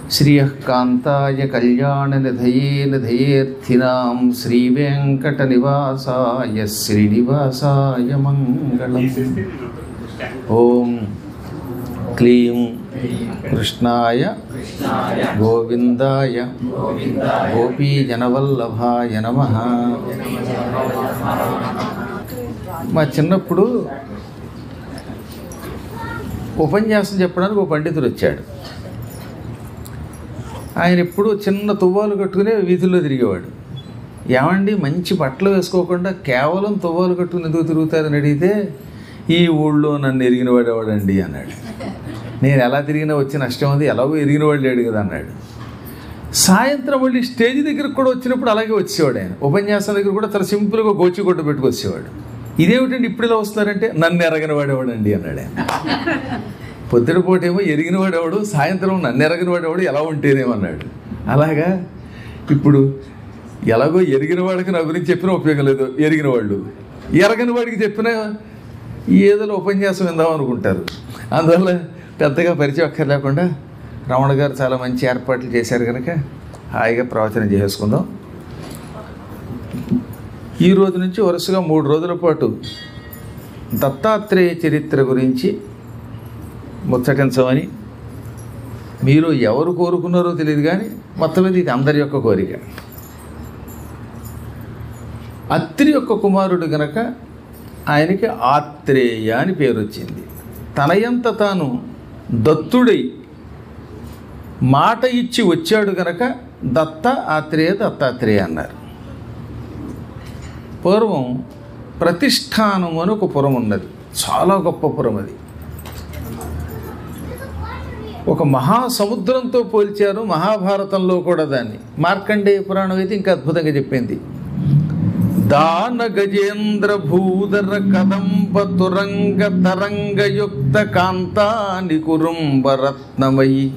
శ్రియః కాంతాయ కళ్యాణనిధయే నిధయేర్థినాం శ్రీవేంకటనివాసాయ శ్రీనివాసాయ మంగళం ఓం క్లీం కృష్ణాయ గోవిందాయ గోపీజనవల్లభాయ నమ మా చిన్నప్పుడు ఉపన్యాసం చెప్పడానికి ఒక పండితుడు వచ్చాడు ఆయన ఎప్పుడు చిన్న తువ్వాలు కట్టుకునే వీధుల్లో తిరిగేవాడు ఏమండి మంచి బట్టలు వేసుకోకుండా కేవలం తువ్వాలు కట్టుకుని ఎందుకు తిరుగుతారని అడిగితే ఈ ఊళ్ళో నన్ను ఎరిగిన వాడు ఎవడండి అన్నాడు నేను ఎలా తిరిగినా వచ్చి నష్టం ఉంది ఎలాగో ఎరిగిన వాడు లేడు కదా అన్నాడు సాయంత్రం మళ్ళీ స్టేజ్ దగ్గరకు కూడా వచ్చినప్పుడు అలాగే వచ్చేవాడు ఆయన ఉపన్యాసం దగ్గర కూడా చాలా సింపుల్గా గోచిగొడ్డ పెట్టుకొచ్చేవాడు ఇదేమిటండి ఇప్పుడు ఇలా వస్తున్నారంటే నన్ను ఎరగని వాడేవాడండి అన్నాడు ఆయన పొద్దుటిపూటేమో ఎరిగిన వాడేవాడు సాయంత్రం నన్ను ఎరగిన వాడేవాడు ఎలా ఉంటేనేమన్నాడు అలాగా ఇప్పుడు ఎలాగో ఎరిగిన వాడికి నా గురించి చెప్పినా ఉపయోగం లేదు ఎరిగిన వాళ్ళు ఎరగని వాడికి చెప్పినా ఏదో ఉపన్యాసం విందాం అనుకుంటారు అందువల్ల పెద్దగా పరిచయం అక్కర్ లేకుండా రమణ గారు చాలా మంచి ఏర్పాట్లు చేశారు కనుక హాయిగా ప్రవచనం చేసుకుందాం ఈ రోజు నుంచి వరుసగా మూడు రోజుల పాటు దత్తాత్రేయ చరిత్ర గురించి ముచ్చటించమని మీరు ఎవరు కోరుకున్నారో తెలియదు కానీ మొత్తం మీద ఇది అందరి యొక్క కోరిక అత్రి యొక్క కుమారుడు గనక ఆయనకి ఆత్రేయ అని పేరు వచ్చింది తనయంత తాను దత్తుడై మాట ఇచ్చి వచ్చాడు గనక దత్త ఆత్రేయ దత్తాత్రేయ అన్నారు పూర్వం ప్రతిష్టానం అని ఒక పురం ఉన్నది చాలా గొప్ప పురం అది ఒక మహాసముద్రంతో పోల్చారు మహాభారతంలో కూడా దాన్ని మార్కండేయ పురాణం అయితే ఇంకా అద్భుతంగా చెప్పింది దాన గజేంద్ర భూధర కదంబ తురంగ తరంగయుక్త కాంతాని కురుంబ రత్నమయి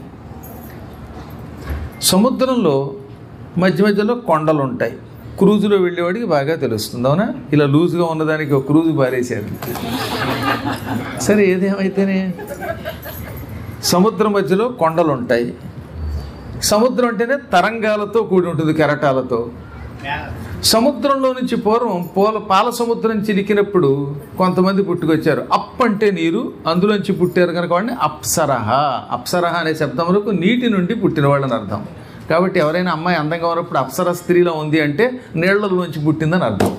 సముద్రంలో మధ్య మధ్యలో కొండలు ఉంటాయి క్రూజులో వెళ్ళేవాడికి బాగా తెలుస్తుంది అవునా ఇలా లూజుగా ఉన్నదానికి ఒక క్రూజు పారేశారు సరే ఏదేమైతేనే సముద్రం మధ్యలో కొండలు ఉంటాయి సముద్రం అంటేనే తరంగాలతో కూడి ఉంటుంది కెరటాలతో సముద్రంలో నుంచి పూర్వం పూల పాల సముద్రం చిలికినప్పుడు కొంతమంది పుట్టుకొచ్చారు అప్ అంటే నీరు అందులోంచి పుట్టారు కనుక వాడిని అప్సరహ అప్సరహ అనే శబ్దములకు నీటి నుండి పుట్టిన వాళ్ళని అర్థం కాబట్టి ఎవరైనా అమ్మాయి అందంగా ఉన్నప్పుడు అప్సర స్త్రీలో ఉంది అంటే నీళ్లలోంచి పుట్టిందని అర్థం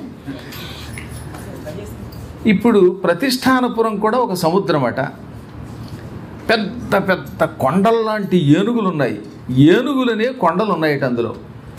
ఇప్పుడు ప్రతిష్టానపురం కూడా ఒక సముద్రం అట పెద్ద పెద్ద కొండల్లాంటి ఏనుగులు ఉన్నాయి ఏనుగులనే కొండలు ఉన్నాయట అందులో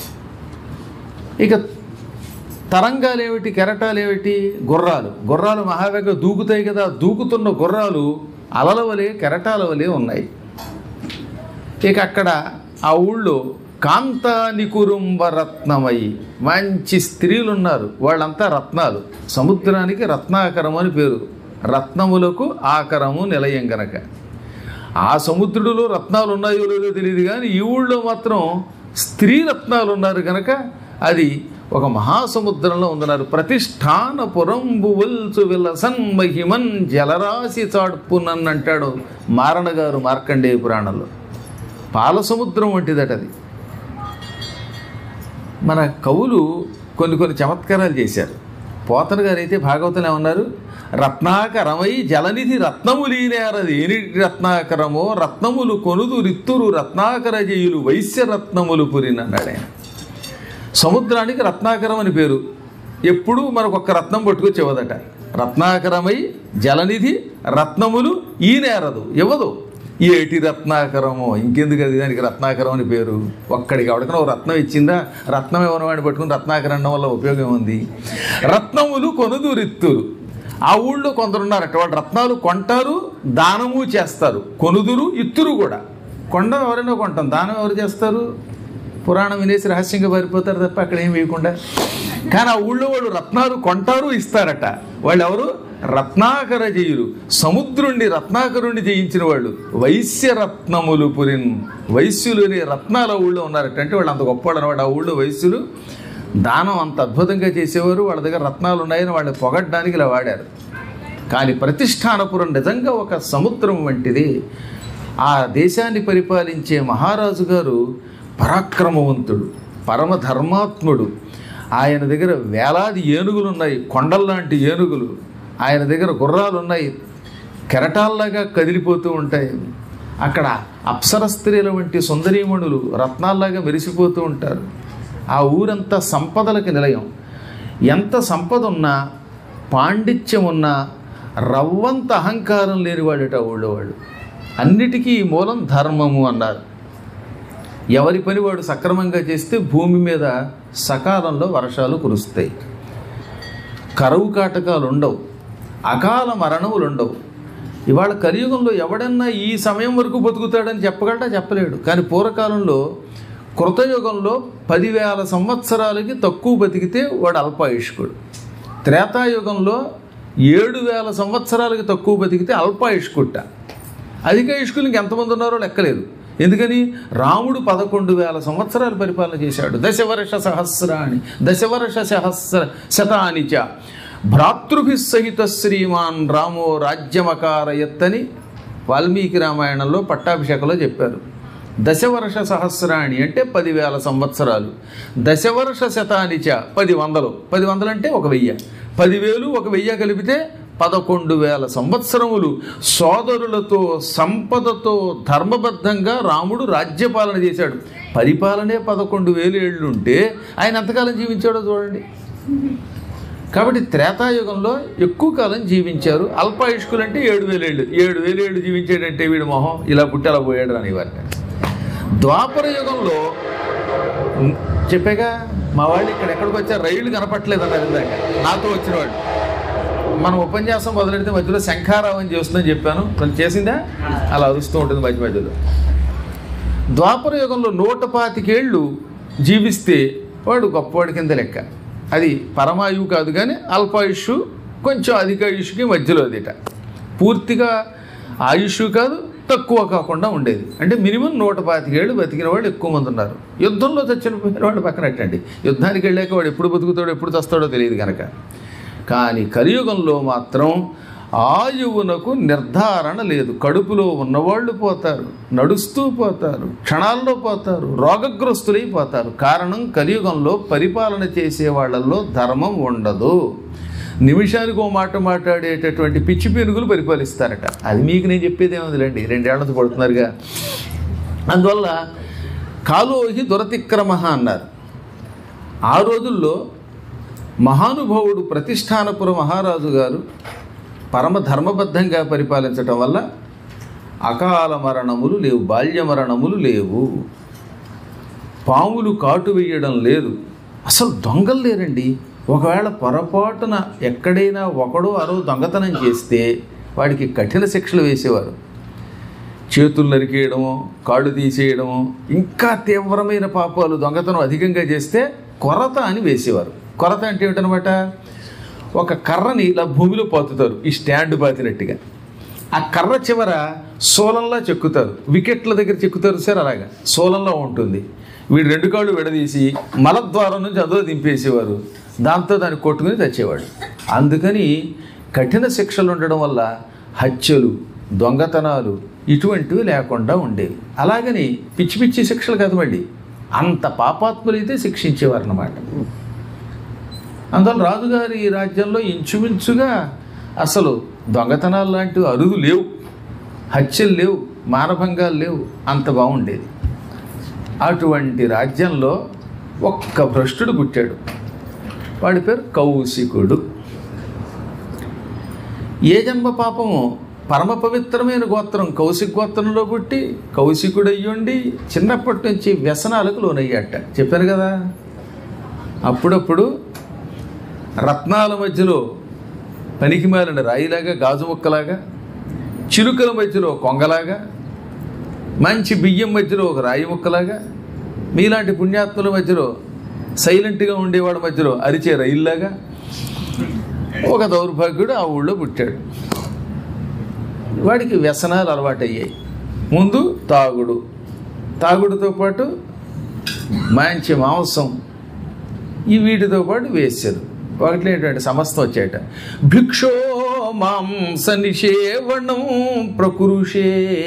ఇక తరంగాలు ఏమిటి కెరటాలు ఏమిటి గుర్రాలు గుర్రాలు మహావేగంగా దూకుతాయి కదా దూకుతున్న గుర్రాలు అలల వలె కెరటాల వలె ఉన్నాయి ఇక అక్కడ ఆ ఊళ్ళో కాంతాని కురుంబ రత్నమయి మంచి స్త్రీలు ఉన్నారు వాళ్ళంతా రత్నాలు సముద్రానికి రత్నాకరం అని పేరు రత్నములకు ఆకరము నిలయం గనక ఆ సముద్రుడిలో రత్నాలు ఉన్నాయో లేదో తెలియదు కానీ ఈ ఊళ్ళో మాత్రం స్త్రీ రత్నాలు ఉన్నారు కనుక అది ఒక మహాసముద్రంలో ఉందన్నారు ప్రతిష్టానపురంబు వల్సు విలసన్ మహిమన్ జలరాశి చాడ్పునన్ అంటాడు మారణ గారు మార్కండేయ పురాణంలో పాల సముద్రం వంటిదట అది మన కవులు కొన్ని కొన్ని చమత్కారాలు చేశారు పోతన గారు అయితే భాగవతం ఏమన్నారు రత్నాకరమై జలనిధి రత్నములీనేరది ఏని రత్నాకరమో రత్నములు కొనుదు రిత్తురు రత్నాకర జయులు వైశ్య రత్నములు పురిన్ అన్నాడు ఆయన సముద్రానికి రత్నాకరం అని పేరు ఎప్పుడూ మనకు ఒక్క రత్నం పట్టుకొచ్చి ఇవ్వదట రత్నాకరమై జలనిధి రత్నములు ఈనేరదు ఇవ్వదు ఏటి రత్నాకరమో ఇంకెందుకు అది దానికి రత్నాకరం అని పేరు ఒక్కడికి ఎవడికైనా ఒక రత్నం ఇచ్చిందా రత్నం ఇవ్వని వాడిని పట్టుకుని రత్నాకరం అనడం వల్ల ఉపయోగం ఉంది రత్నములు కొనుదు రిత్తులు ఆ ఊళ్ళో కొందరున్నారట వాళ్ళు రత్నాలు కొంటారు దానము చేస్తారు కొనుదురు ఇత్తురు కూడా కొండ ఎవరైనా కొంటాం దానం ఎవరు చేస్తారు పురాణం వినేసి రహస్యంగా పారిపోతారు తప్ప అక్కడ ఏం వేయకుండా కానీ ఆ ఊళ్ళో వాళ్ళు రత్నాలు కొంటారు ఇస్తారట వాళ్ళు ఎవరు రత్నాకర జయులు సముద్రుణ్ణి రత్నాకరుణ్ణి జయించిన వాళ్ళు వైశ్య రత్నములు పురిన్ వైశ్యులు అనే రత్నాల ఊళ్ళో ఉన్నారట అంటే వాళ్ళు అంత గొప్పవాడు అనమాట ఆ ఊళ్ళో వైశ్యులు దానం అంత అద్భుతంగా చేసేవారు వాళ్ళ దగ్గర రత్నాలు ఉన్నాయని వాళ్ళని పొగడ్డానికి ఇలా వాడారు కానీ ప్రతిష్టానపురం నిజంగా ఒక సముద్రం వంటిది ఆ దేశాన్ని పరిపాలించే మహారాజు గారు పరాక్రమవంతుడు పరమ ధర్మాత్ముడు ఆయన దగ్గర వేలాది ఏనుగులు ఉన్నాయి కొండల్లాంటి ఏనుగులు ఆయన దగ్గర గుర్రాలు ఉన్నాయి కెరటాల్లాగా కదిలిపోతూ ఉంటాయి అక్కడ అప్సర స్త్రీల వంటి సుందరీమణులు రత్నాల్లాగా మెరిసిపోతూ ఉంటారు ఆ ఊరంతా సంపదలకి నిలయం ఎంత సంపద ఉన్నా పాండిత్యం ఉన్నా రవ్వంత అహంకారం లేనివాడట ఊళ్ళో వాడు అన్నిటికీ మూలం ధర్మము అన్నారు ఎవరి పని వాడు సక్రమంగా చేస్తే భూమి మీద సకాలంలో వర్షాలు కురుస్తాయి కరువు కాటకాలు ఉండవు అకాల మరణములు ఉండవు ఇవాళ కలియుగంలో ఎవడన్నా ఈ సమయం వరకు బతుకుతాడని చెప్పగలడా చెప్పలేడు కానీ పూర్వకాలంలో కృతయుగంలో పదివేల సంవత్సరాలకి తక్కువ బతికితే వాడు అల్పాయుష్కుడు త్రేతాయుగంలో ఏడు వేల సంవత్సరాలకి తక్కువ బతికితే అల్పాయుష్కుట్ట అధిక ఇష్కులు ఇంకెంతమంది ఉన్నారో లెక్కలేదు ఎందుకని రాముడు పదకొండు వేల సంవత్సరాలు పరిపాలన చేశాడు దశవర్ష సహస్రాణి దశవర్ష సహస్ర శతానిచ భ్రాతృభి సహిత శ్రీమాన్ రామో రాజ్యమకారయత్తని వాల్మీకి రామాయణంలో పట్టాభిషేకంలో చెప్పారు దశవర్ష సహస్రాణి అంటే పదివేల సంవత్సరాలు దశవర్ష శతానిచ పది వందలు పది వందలు అంటే ఒక వెయ్యి పదివేలు ఒక వెయ్యి కలిపితే పదకొండు వేల సంవత్సరములు సోదరులతో సంపదతో ధర్మబద్ధంగా రాముడు రాజ్యపాలన చేశాడు పరిపాలనే పదకొండు వేలు ఏళ్ళు ఉంటే ఆయన ఎంతకాలం జీవించాడో చూడండి కాబట్టి త్రేతాయుగంలో ఎక్కువ కాలం జీవించారు అల్పాయుష్కులు అంటే ఏడు వేలేళ్ళు ఏడు వేలేళ్ళు జీవించాడంటే వీడి మొహం ఇలా పుట్టి అలా పోయాడు అని వారిని ద్వాపర యుగంలో ఉమ్, చెప్పాగా మా వాళ్ళు ఇక్కడ ఎక్కడికి వచ్చారు రైళ్లు కనపట్లేదు అన్నారు ఇందాక నాతో వచ్చిన వాళ్ళు మనం ఉపన్యాసం మొదలెడితే మధ్యలో శంఖారావం చేస్తుందని చెప్పాను తను చేసిందా అలా అరుస్తూ ఉంటుంది మధ్య మధ్యలో ద్వాపర యుగంలో నూట పాతికేళ్ళు జీవిస్తే వాడు గొప్పవాడి కింద లెక్క అది పరమాయువు కాదు కానీ అల్పాయుష్ కొంచెం అధిక ఆయుష్కి మధ్యలో అదిట పూర్తిగా ఆయుష్ కాదు తక్కువ కాకుండా ఉండేది అంటే మినిమం నూట పాతికేళ్ళు బతికిన వాళ్ళు ఎక్కువ మంది ఉన్నారు యుద్ధంలో చచ్చిన వాళ్ళు పక్కనట్టండి యుద్ధానికి వెళ్ళాక వాడు ఎప్పుడు బతుకుతాడో ఎప్పుడు చస్తాడో తెలియదు కనుక కానీ కలియుగంలో మాత్రం ఆయువునకు నిర్ధారణ లేదు కడుపులో ఉన్నవాళ్ళు పోతారు నడుస్తూ పోతారు క్షణాల్లో పోతారు రోగగ్రస్తులై పోతారు కారణం కలియుగంలో పరిపాలన చేసే వాళ్ళల్లో ధర్మం ఉండదు నిమిషానికి ఓ మాట మాట్లాడేటటువంటి పిచ్చి పెనుగులు పరిపాలిస్తారట అది మీకు నేను చెప్పేది ఏముందిలేండి రెండేళ్లతో పడుతున్నారుగా అందువల్ల కాలోహి దురతిక్రమ అన్నారు ఆ రోజుల్లో మహానుభావుడు ప్రతిష్టానపుర మహారాజు గారు పరమ ధర్మబద్ధంగా పరిపాలించటం వల్ల అకాల మరణములు లేవు బాల్య మరణములు లేవు పాములు కాటు వేయడం లేదు అసలు దొంగలు లేరండి ఒకవేళ పొరపాటున ఎక్కడైనా ఒకడో అరో దొంగతనం చేస్తే వాడికి కఠిన శిక్షలు వేసేవారు చేతులు నరికేయడము కాళ్ళు తీసేయడము ఇంకా తీవ్రమైన పాపాలు దొంగతనం అధికంగా చేస్తే కొరత అని వేసేవారు కొరత అంటే ఏమిటనమాట ఒక కర్రని ఇలా భూమిలో పాతుతారు ఈ స్టాండ్ పాతినట్టుగా ఆ కర్ర చివర సోలంలా చెక్కుతారు వికెట్ల దగ్గర చెక్కుతారు సార్ అలాగా సోలంలో ఉంటుంది వీడు రెండు కాళ్ళు విడదీసి మలద్వారం నుంచి అందులో దింపేసేవారు దాంతో దాన్ని కొట్టుకుని తెచ్చేవాడు అందుకని కఠిన శిక్షలు ఉండడం వల్ల హత్యలు దొంగతనాలు ఇటువంటివి లేకుండా ఉండేవి అలాగని పిచ్చి పిచ్చి శిక్షలు కాదు మళ్ళీ అంత పాపాత్ములైతే శిక్షించేవారు అన్నమాట అందువల్ల రాజుగారి ఈ రాజ్యంలో ఇంచుమించుగా అసలు దొంగతనాలు లాంటివి అరుదు లేవు హత్యలు లేవు మానభంగాలు లేవు అంత బాగుండేది అటువంటి రాజ్యంలో ఒక్క భ్రష్టుడు పుట్టాడు వాడి పేరు కౌశికుడు ఏ జన్మ పాపము పరమ పవిత్రమైన గోత్రం కౌశిక గోత్రంలో పుట్టి కౌశికుడయ్యుండి చిన్నప్పటి నుంచి వ్యసనాలకు లోనయ్యాట చెప్పాను కదా అప్పుడప్పుడు రత్నాల మధ్యలో పనికి మాలిన రాయిలాగా గాజు ముక్కలాగా చిలుకల మధ్యలో కొంగలాగా మంచి బియ్యం మధ్యలో ఒక రాయి ముక్కలాగా మీలాంటి పుణ్యాత్ముల మధ్యలో సైలెంట్గా ఉండేవాడి మధ్యలో అరిచే రైల్లాగా ఒక దౌర్భాగ్యుడు ఆ ఊళ్ళో పుట్టాడు వాడికి వ్యసనాలు అలవాటయ్యాయి ముందు తాగుడు తాగుడుతో పాటు మంచి మాంసం ఈ వీటితో పాటు వేసారు వాటిలో ఏంటంటే సమస్తం వచ్చాయట భిక్షో మాంస నిషేవణం ప్రకురుషే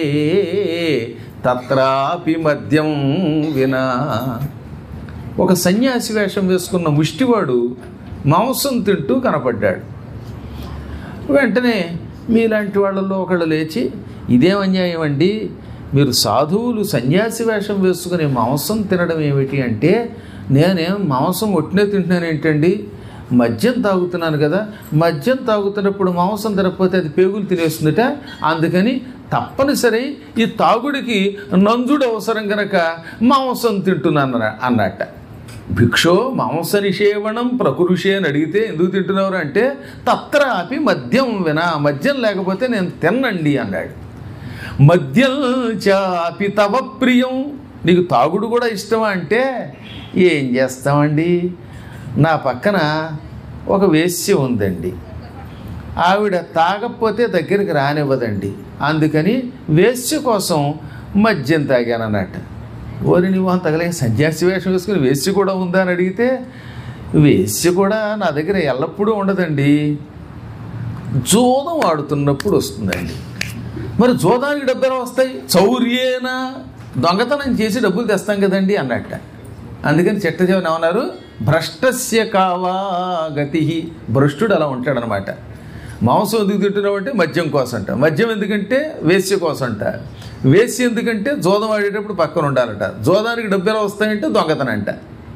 తత్రాపి మద్యం వినా ఒక సన్యాసి వేషం వేసుకున్న ముష్టివాడు మాంసం తింటూ కనపడ్డాడు వెంటనే మీలాంటి వాళ్ళలో ఒకళ్ళు లేచి ఇదేం అన్యాయం అండి మీరు సాధువులు సన్యాసి వేషం వేసుకుని మాంసం తినడం ఏమిటి అంటే నేనేం మాంసం ఒట్టినే తింటున్నాను ఏంటండి మద్యం తాగుతున్నాను కదా మద్యం తాగుతున్నప్పుడు మాంసం తినకపోతే అది పేగులు తినేస్తుందట అందుకని తప్పనిసరి ఈ తాగుడికి నంజుడు అవసరం గనక మాంసం తింటున్నాను అన్నట్ట భిక్షో మాంస నిషేవణం ప్రకృషి అని అడిగితే ఎందుకు తింటున్నారు అంటే తత్రాపి మద్యం వినా మద్యం లేకపోతే నేను తిన్నండి అన్నాడు మద్యం చాపి తవ ప్రియం నీకు తాగుడు కూడా ఇష్టమా అంటే ఏం చేస్తామండి నా పక్కన ఒక వేశ్య ఉందండి ఆవిడ తాగకపోతే దగ్గరికి రానివ్వదండి అందుకని వేశ్య కోసం మద్యం తాగానన్నట్టు ఓరి నువ్వు అంత తగలే సన్యాసి వేషం వేసుకుని వేశ్య కూడా ఉందా అని అడిగితే వేశ్య కూడా నా దగ్గర ఎల్లప్పుడూ ఉండదండి జోదం ఆడుతున్నప్పుడు వస్తుందండి మరి జోదానికి డబ్బు ఎలా వస్తాయి చౌర్యేనా దొంగతనం చేసి డబ్బులు తెస్తాం కదండి అన్నట్ట అందుకని చిట్టజీవన్ ఏమన్నారు భ్రష్టస్య కావా గతి భ్రష్టుడు అలా ఉంటాడనమాట మాంసం ఎందుకు తింటున్నావు అంటే మద్యం కోసంట మద్యం ఎందుకంటే వేశ్య కోసంట వేశ్య ఎందుకంటే జోదం ఆడేటప్పుడు పక్కన ఉండాలట జోదానికి డబ్బు ఎలా వస్తాయంటే దొంగతనంట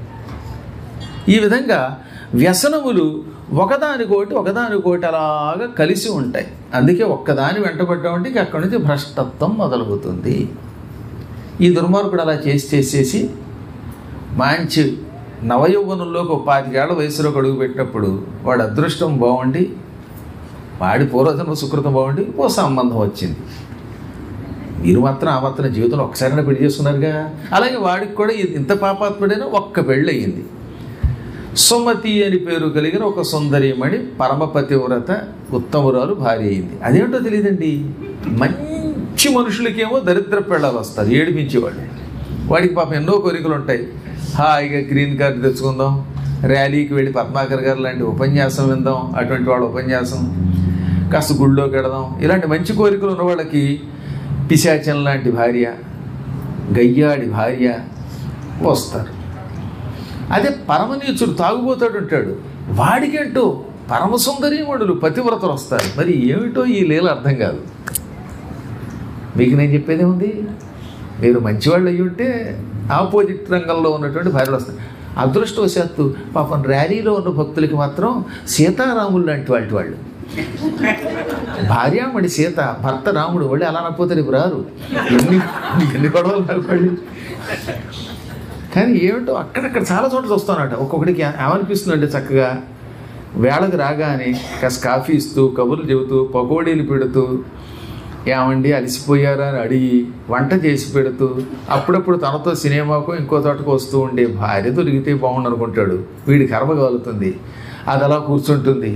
ఈ విధంగా వ్యసనములు ఒకదానికోటి ఒకదానికోటి అలాగా కలిసి ఉంటాయి అందుకే ఒక్కదాని వెంటబడ్డామంటే ఇంక అక్కడి నుంచి భ్రష్టత్వం మొదలవుతుంది ఈ దుర్మార్గుడు అలా చేసి చేసేసి మంచి నవయౌవనంలోకి ఒక పాతికేళ్ల వయసులో అడుగు పెట్టినప్పుడు వాడి అదృష్టం బాగుండి వాడి పూర్వజన్మ సుకృతం బాగుండి ఓ సంబంధం వచ్చింది మీరు మాత్రం ఆ మాత్రం జీవితంలో ఒకసారైనా పెళ్లి చేసుకున్నారుగా అలాగే వాడికి కూడా ఇంత పాపాత్ముడైనా ఒక్క పెళ్ళి అయ్యింది సుమతి అని పేరు కలిగిన ఒక సుందరీమణి పరమపతివ్రత ఉత్తమురాలు భార్య అయింది అదేంటో తెలియదండి మంచి మనుషులకేమో దరిద్ర పెళ్ళాలు వస్తారు ఏడిపించేవాళ్ళు వాడికి పాపం ఎన్నో కోరికలు ఉంటాయి హాయిగా గ్రీన్ కార్డు తెచ్చుకుందాం ర్యాలీకి వెళ్ళి పద్మాకర్ గారు లాంటి ఉపన్యాసం విందాం అటువంటి వాళ్ళ ఉపన్యాసం కాస్త గుళ్ళోకి వెడదాం ఇలాంటి మంచి కోరికలు ఉన్న వాళ్ళకి పిశాచం లాంటి భార్య గయ్యాడి భార్య వస్తారు అదే పరమనీచుడు తాగుబోతాడు ఉంటాడు వాడికేంటో పరమ సుందరీమణులు పతివ్రతలు వస్తారు మరి ఏమిటో ఈ లీల అర్థం కాదు మీకు నేను చెప్పేది ఉంది మీరు మంచివాళ్ళు అయ్యి ఉంటే ఆపోజిట్ రంగంలో ఉన్నటువంటి భార్యలు వస్తారు అదృష్టవశాత్తు పాపం ర్యాలీలో ఉన్న భక్తులకి మాత్రం సీతారాములు లాంటి వాటి వాళ్ళు భార్యామణి సీత భర్త రాముడు వాళ్ళు అలా అనకపోతే రేపు రారు ఎన్ని ఎన్ని గొడవలు నాకు వాళ్ళు కానీ ఏమిటో అక్కడక్కడ చాలా చోట్ల చూస్తానట ఒక్కొక్కడికి ఏమనిపిస్తుందంటే చక్కగా వేళకు రాగానే కాస్త కాఫీ ఇస్తూ కబుర్లు చెబుతూ పకోడీలు పెడుతూ ఏమండి అలసిపోయారా అని అడిగి వంట చేసి పెడుతూ అప్పుడప్పుడు తనతో సినిమాకు ఇంకో చోటకు వస్తూ ఉండే భార్య దొరికితే బాగుండు అనుకుంటాడు వీడి కర్మ కలుగుతుంది అది అలా కూర్చుంటుంది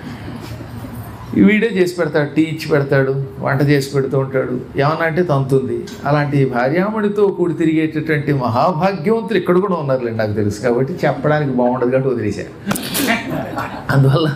వీడే చేసి పెడతాడు టీ ఇచ్చి పెడతాడు వంట చేసి పెడుతూ ఉంటాడు ఏమన్నా అంటే తంతుంది అలాంటి భార్యామణితో కూడి తిరిగేటటువంటి మహాభాగ్యవంతులు ఇక్కడ కూడా ఉన్నారులేండి నాకు తెలుసు కాబట్టి చెప్పడానికి బాగుండదు కాబట్టి వదిలేశారు అందువల్ల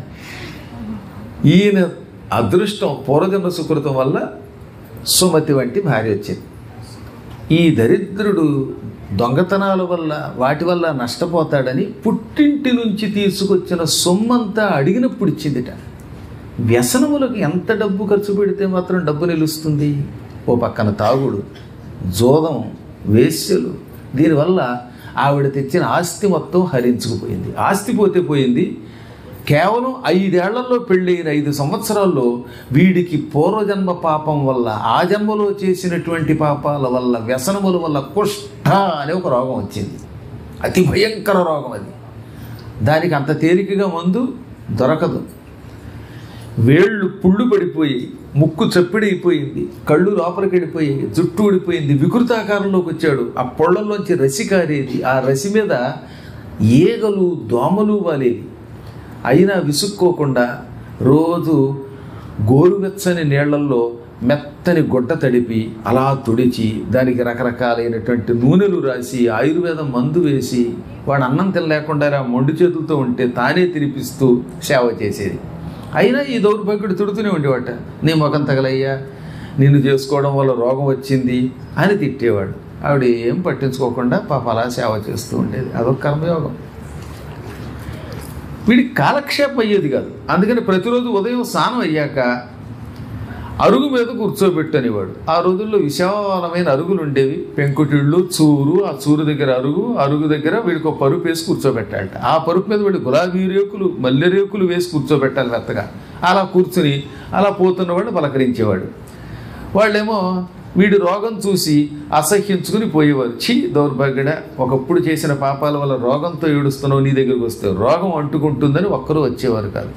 ఈయన అదృష్టం పూర్వజన్మ సుకృతం వల్ల సుమతి వంటి భార్య వచ్చింది ఈ దరిద్రుడు దొంగతనాల వల్ల వాటి వల్ల నష్టపోతాడని పుట్టింటి నుంచి తీసుకొచ్చిన సొమ్మంతా అడిగినప్పుడు ఇచ్చిందిట వ్యసనములకు ఎంత డబ్బు ఖర్చు పెడితే మాత్రం డబ్బు నిలుస్తుంది ఓ పక్కన తాగుడు జోదం వేశ్యలు దీనివల్ల ఆవిడ తెచ్చిన ఆస్తి మొత్తం హరించుకుపోయింది ఆస్తి పోతే పోయింది కేవలం ఐదేళ్లలో పెళ్ళైన ఐదు సంవత్సరాల్లో వీడికి పూర్వజన్మ పాపం వల్ల ఆ జన్మలో చేసినటువంటి పాపాల వల్ల వ్యసనముల వల్ల కుష్ఠ అనే ఒక రోగం వచ్చింది అతి భయంకర రోగం అది దానికి అంత తేలికగా మందు దొరకదు వేళ్ళు పుళ్ళు పడిపోయి ముక్కు చప్పిడైపోయింది కళ్ళు లోపలికి వెళ్ళిపోయి జుట్టు ఊడిపోయింది వికృతాకారంలోకి వచ్చాడు ఆ పొళ్ళల్లోంచి రసి కారేది ఆ రసి మీద ఈగలు దోమలు వాలేవి అయినా విసుక్కోకుండా రోజు గోరువెచ్చని నీళ్లల్లో మెత్తని గుడ్డ తడిపి అలా తుడిచి దానికి రకరకాలైనటువంటి నూనెలు రాసి ఆయుర్వేదం మందు వేసి వాడు అన్నం తినలేకుండా ఆ మొండి చేతులతో ఉంటే తానే తినిపిస్తూ సేవ చేసేది అయినా ఈ దౌర్భాగ్యుడు తిడుతూనే ఉండేవాట నీ ముఖం తగలయ్యా నిన్ను చేసుకోవడం వల్ల రోగం వచ్చింది అని తిట్టేవాడు ఆవిడ ఏం పట్టించుకోకుండా పాప అలా సేవ చేస్తూ ఉండేది అదొక కర్మయోగం వీడికి కాలక్షేపం అయ్యేది కాదు అందుకని ప్రతిరోజు ఉదయం స్నానం అయ్యాక అరుగు మీద కూర్చోబెట్టనేవాడు ఆ రోజుల్లో విశాలమైన అరుగులు ఉండేవి పెంకుటిళ్ళు చూరు ఆ చూరు దగ్గర అరుగు అరుగు దగ్గర వీడికి ఒక పరుపు వేసి కూర్చోబెట్టాలట ఆ పరుపు మీద వీడు గులాబీ రేకులు మల్లె రేకులు వేసి కూర్చోబెట్టాలి మెత్తగా అలా కూర్చుని అలా పోతున్నవాడు పలకరించేవాడు వాళ్ళేమో వీడి రోగం చూసి అసహ్యించుకుని పోయేవారు ఛీ దౌర్భాగ్యడ ఒకప్పుడు చేసిన పాపాల వల్ల రోగంతో ఏడుస్తున్నావు నీ దగ్గరికి వస్తే రోగం అంటుకుంటుందని ఒక్కరూ వచ్చేవారు కాదు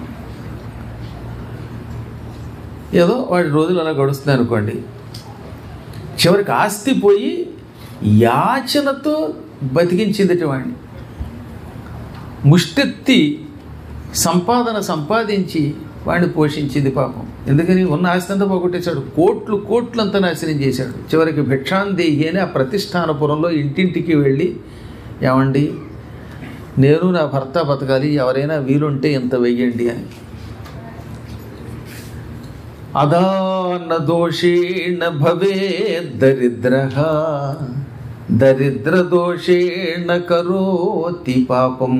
ఏదో వాడి రోజులు అలా గడుస్తున్నాయి అనుకోండి చివరికి ఆస్తి పోయి యాచనతో బతికించిందట వాడిని ముష్టెత్తి సంపాదన సంపాదించి వాడిని పోషించింది పాపం ఎందుకని ఉన్న ఆస్తి అంతా పోగొట్టేశాడు కోట్లు కోట్లు అంతా నాశనం చేశాడు చివరికి భిక్షాందేహి అని ఆ ప్రతిష్టానపురంలో ఇంటింటికి వెళ్ళి ఏమండి నేను నా భర్త బతకాలి ఎవరైనా వీలుంటే ఇంత వెయ్యండి అని అదాన దోషేణ భవే దరిద్ర దరిద్ర దోషేణ కరోతి పాపం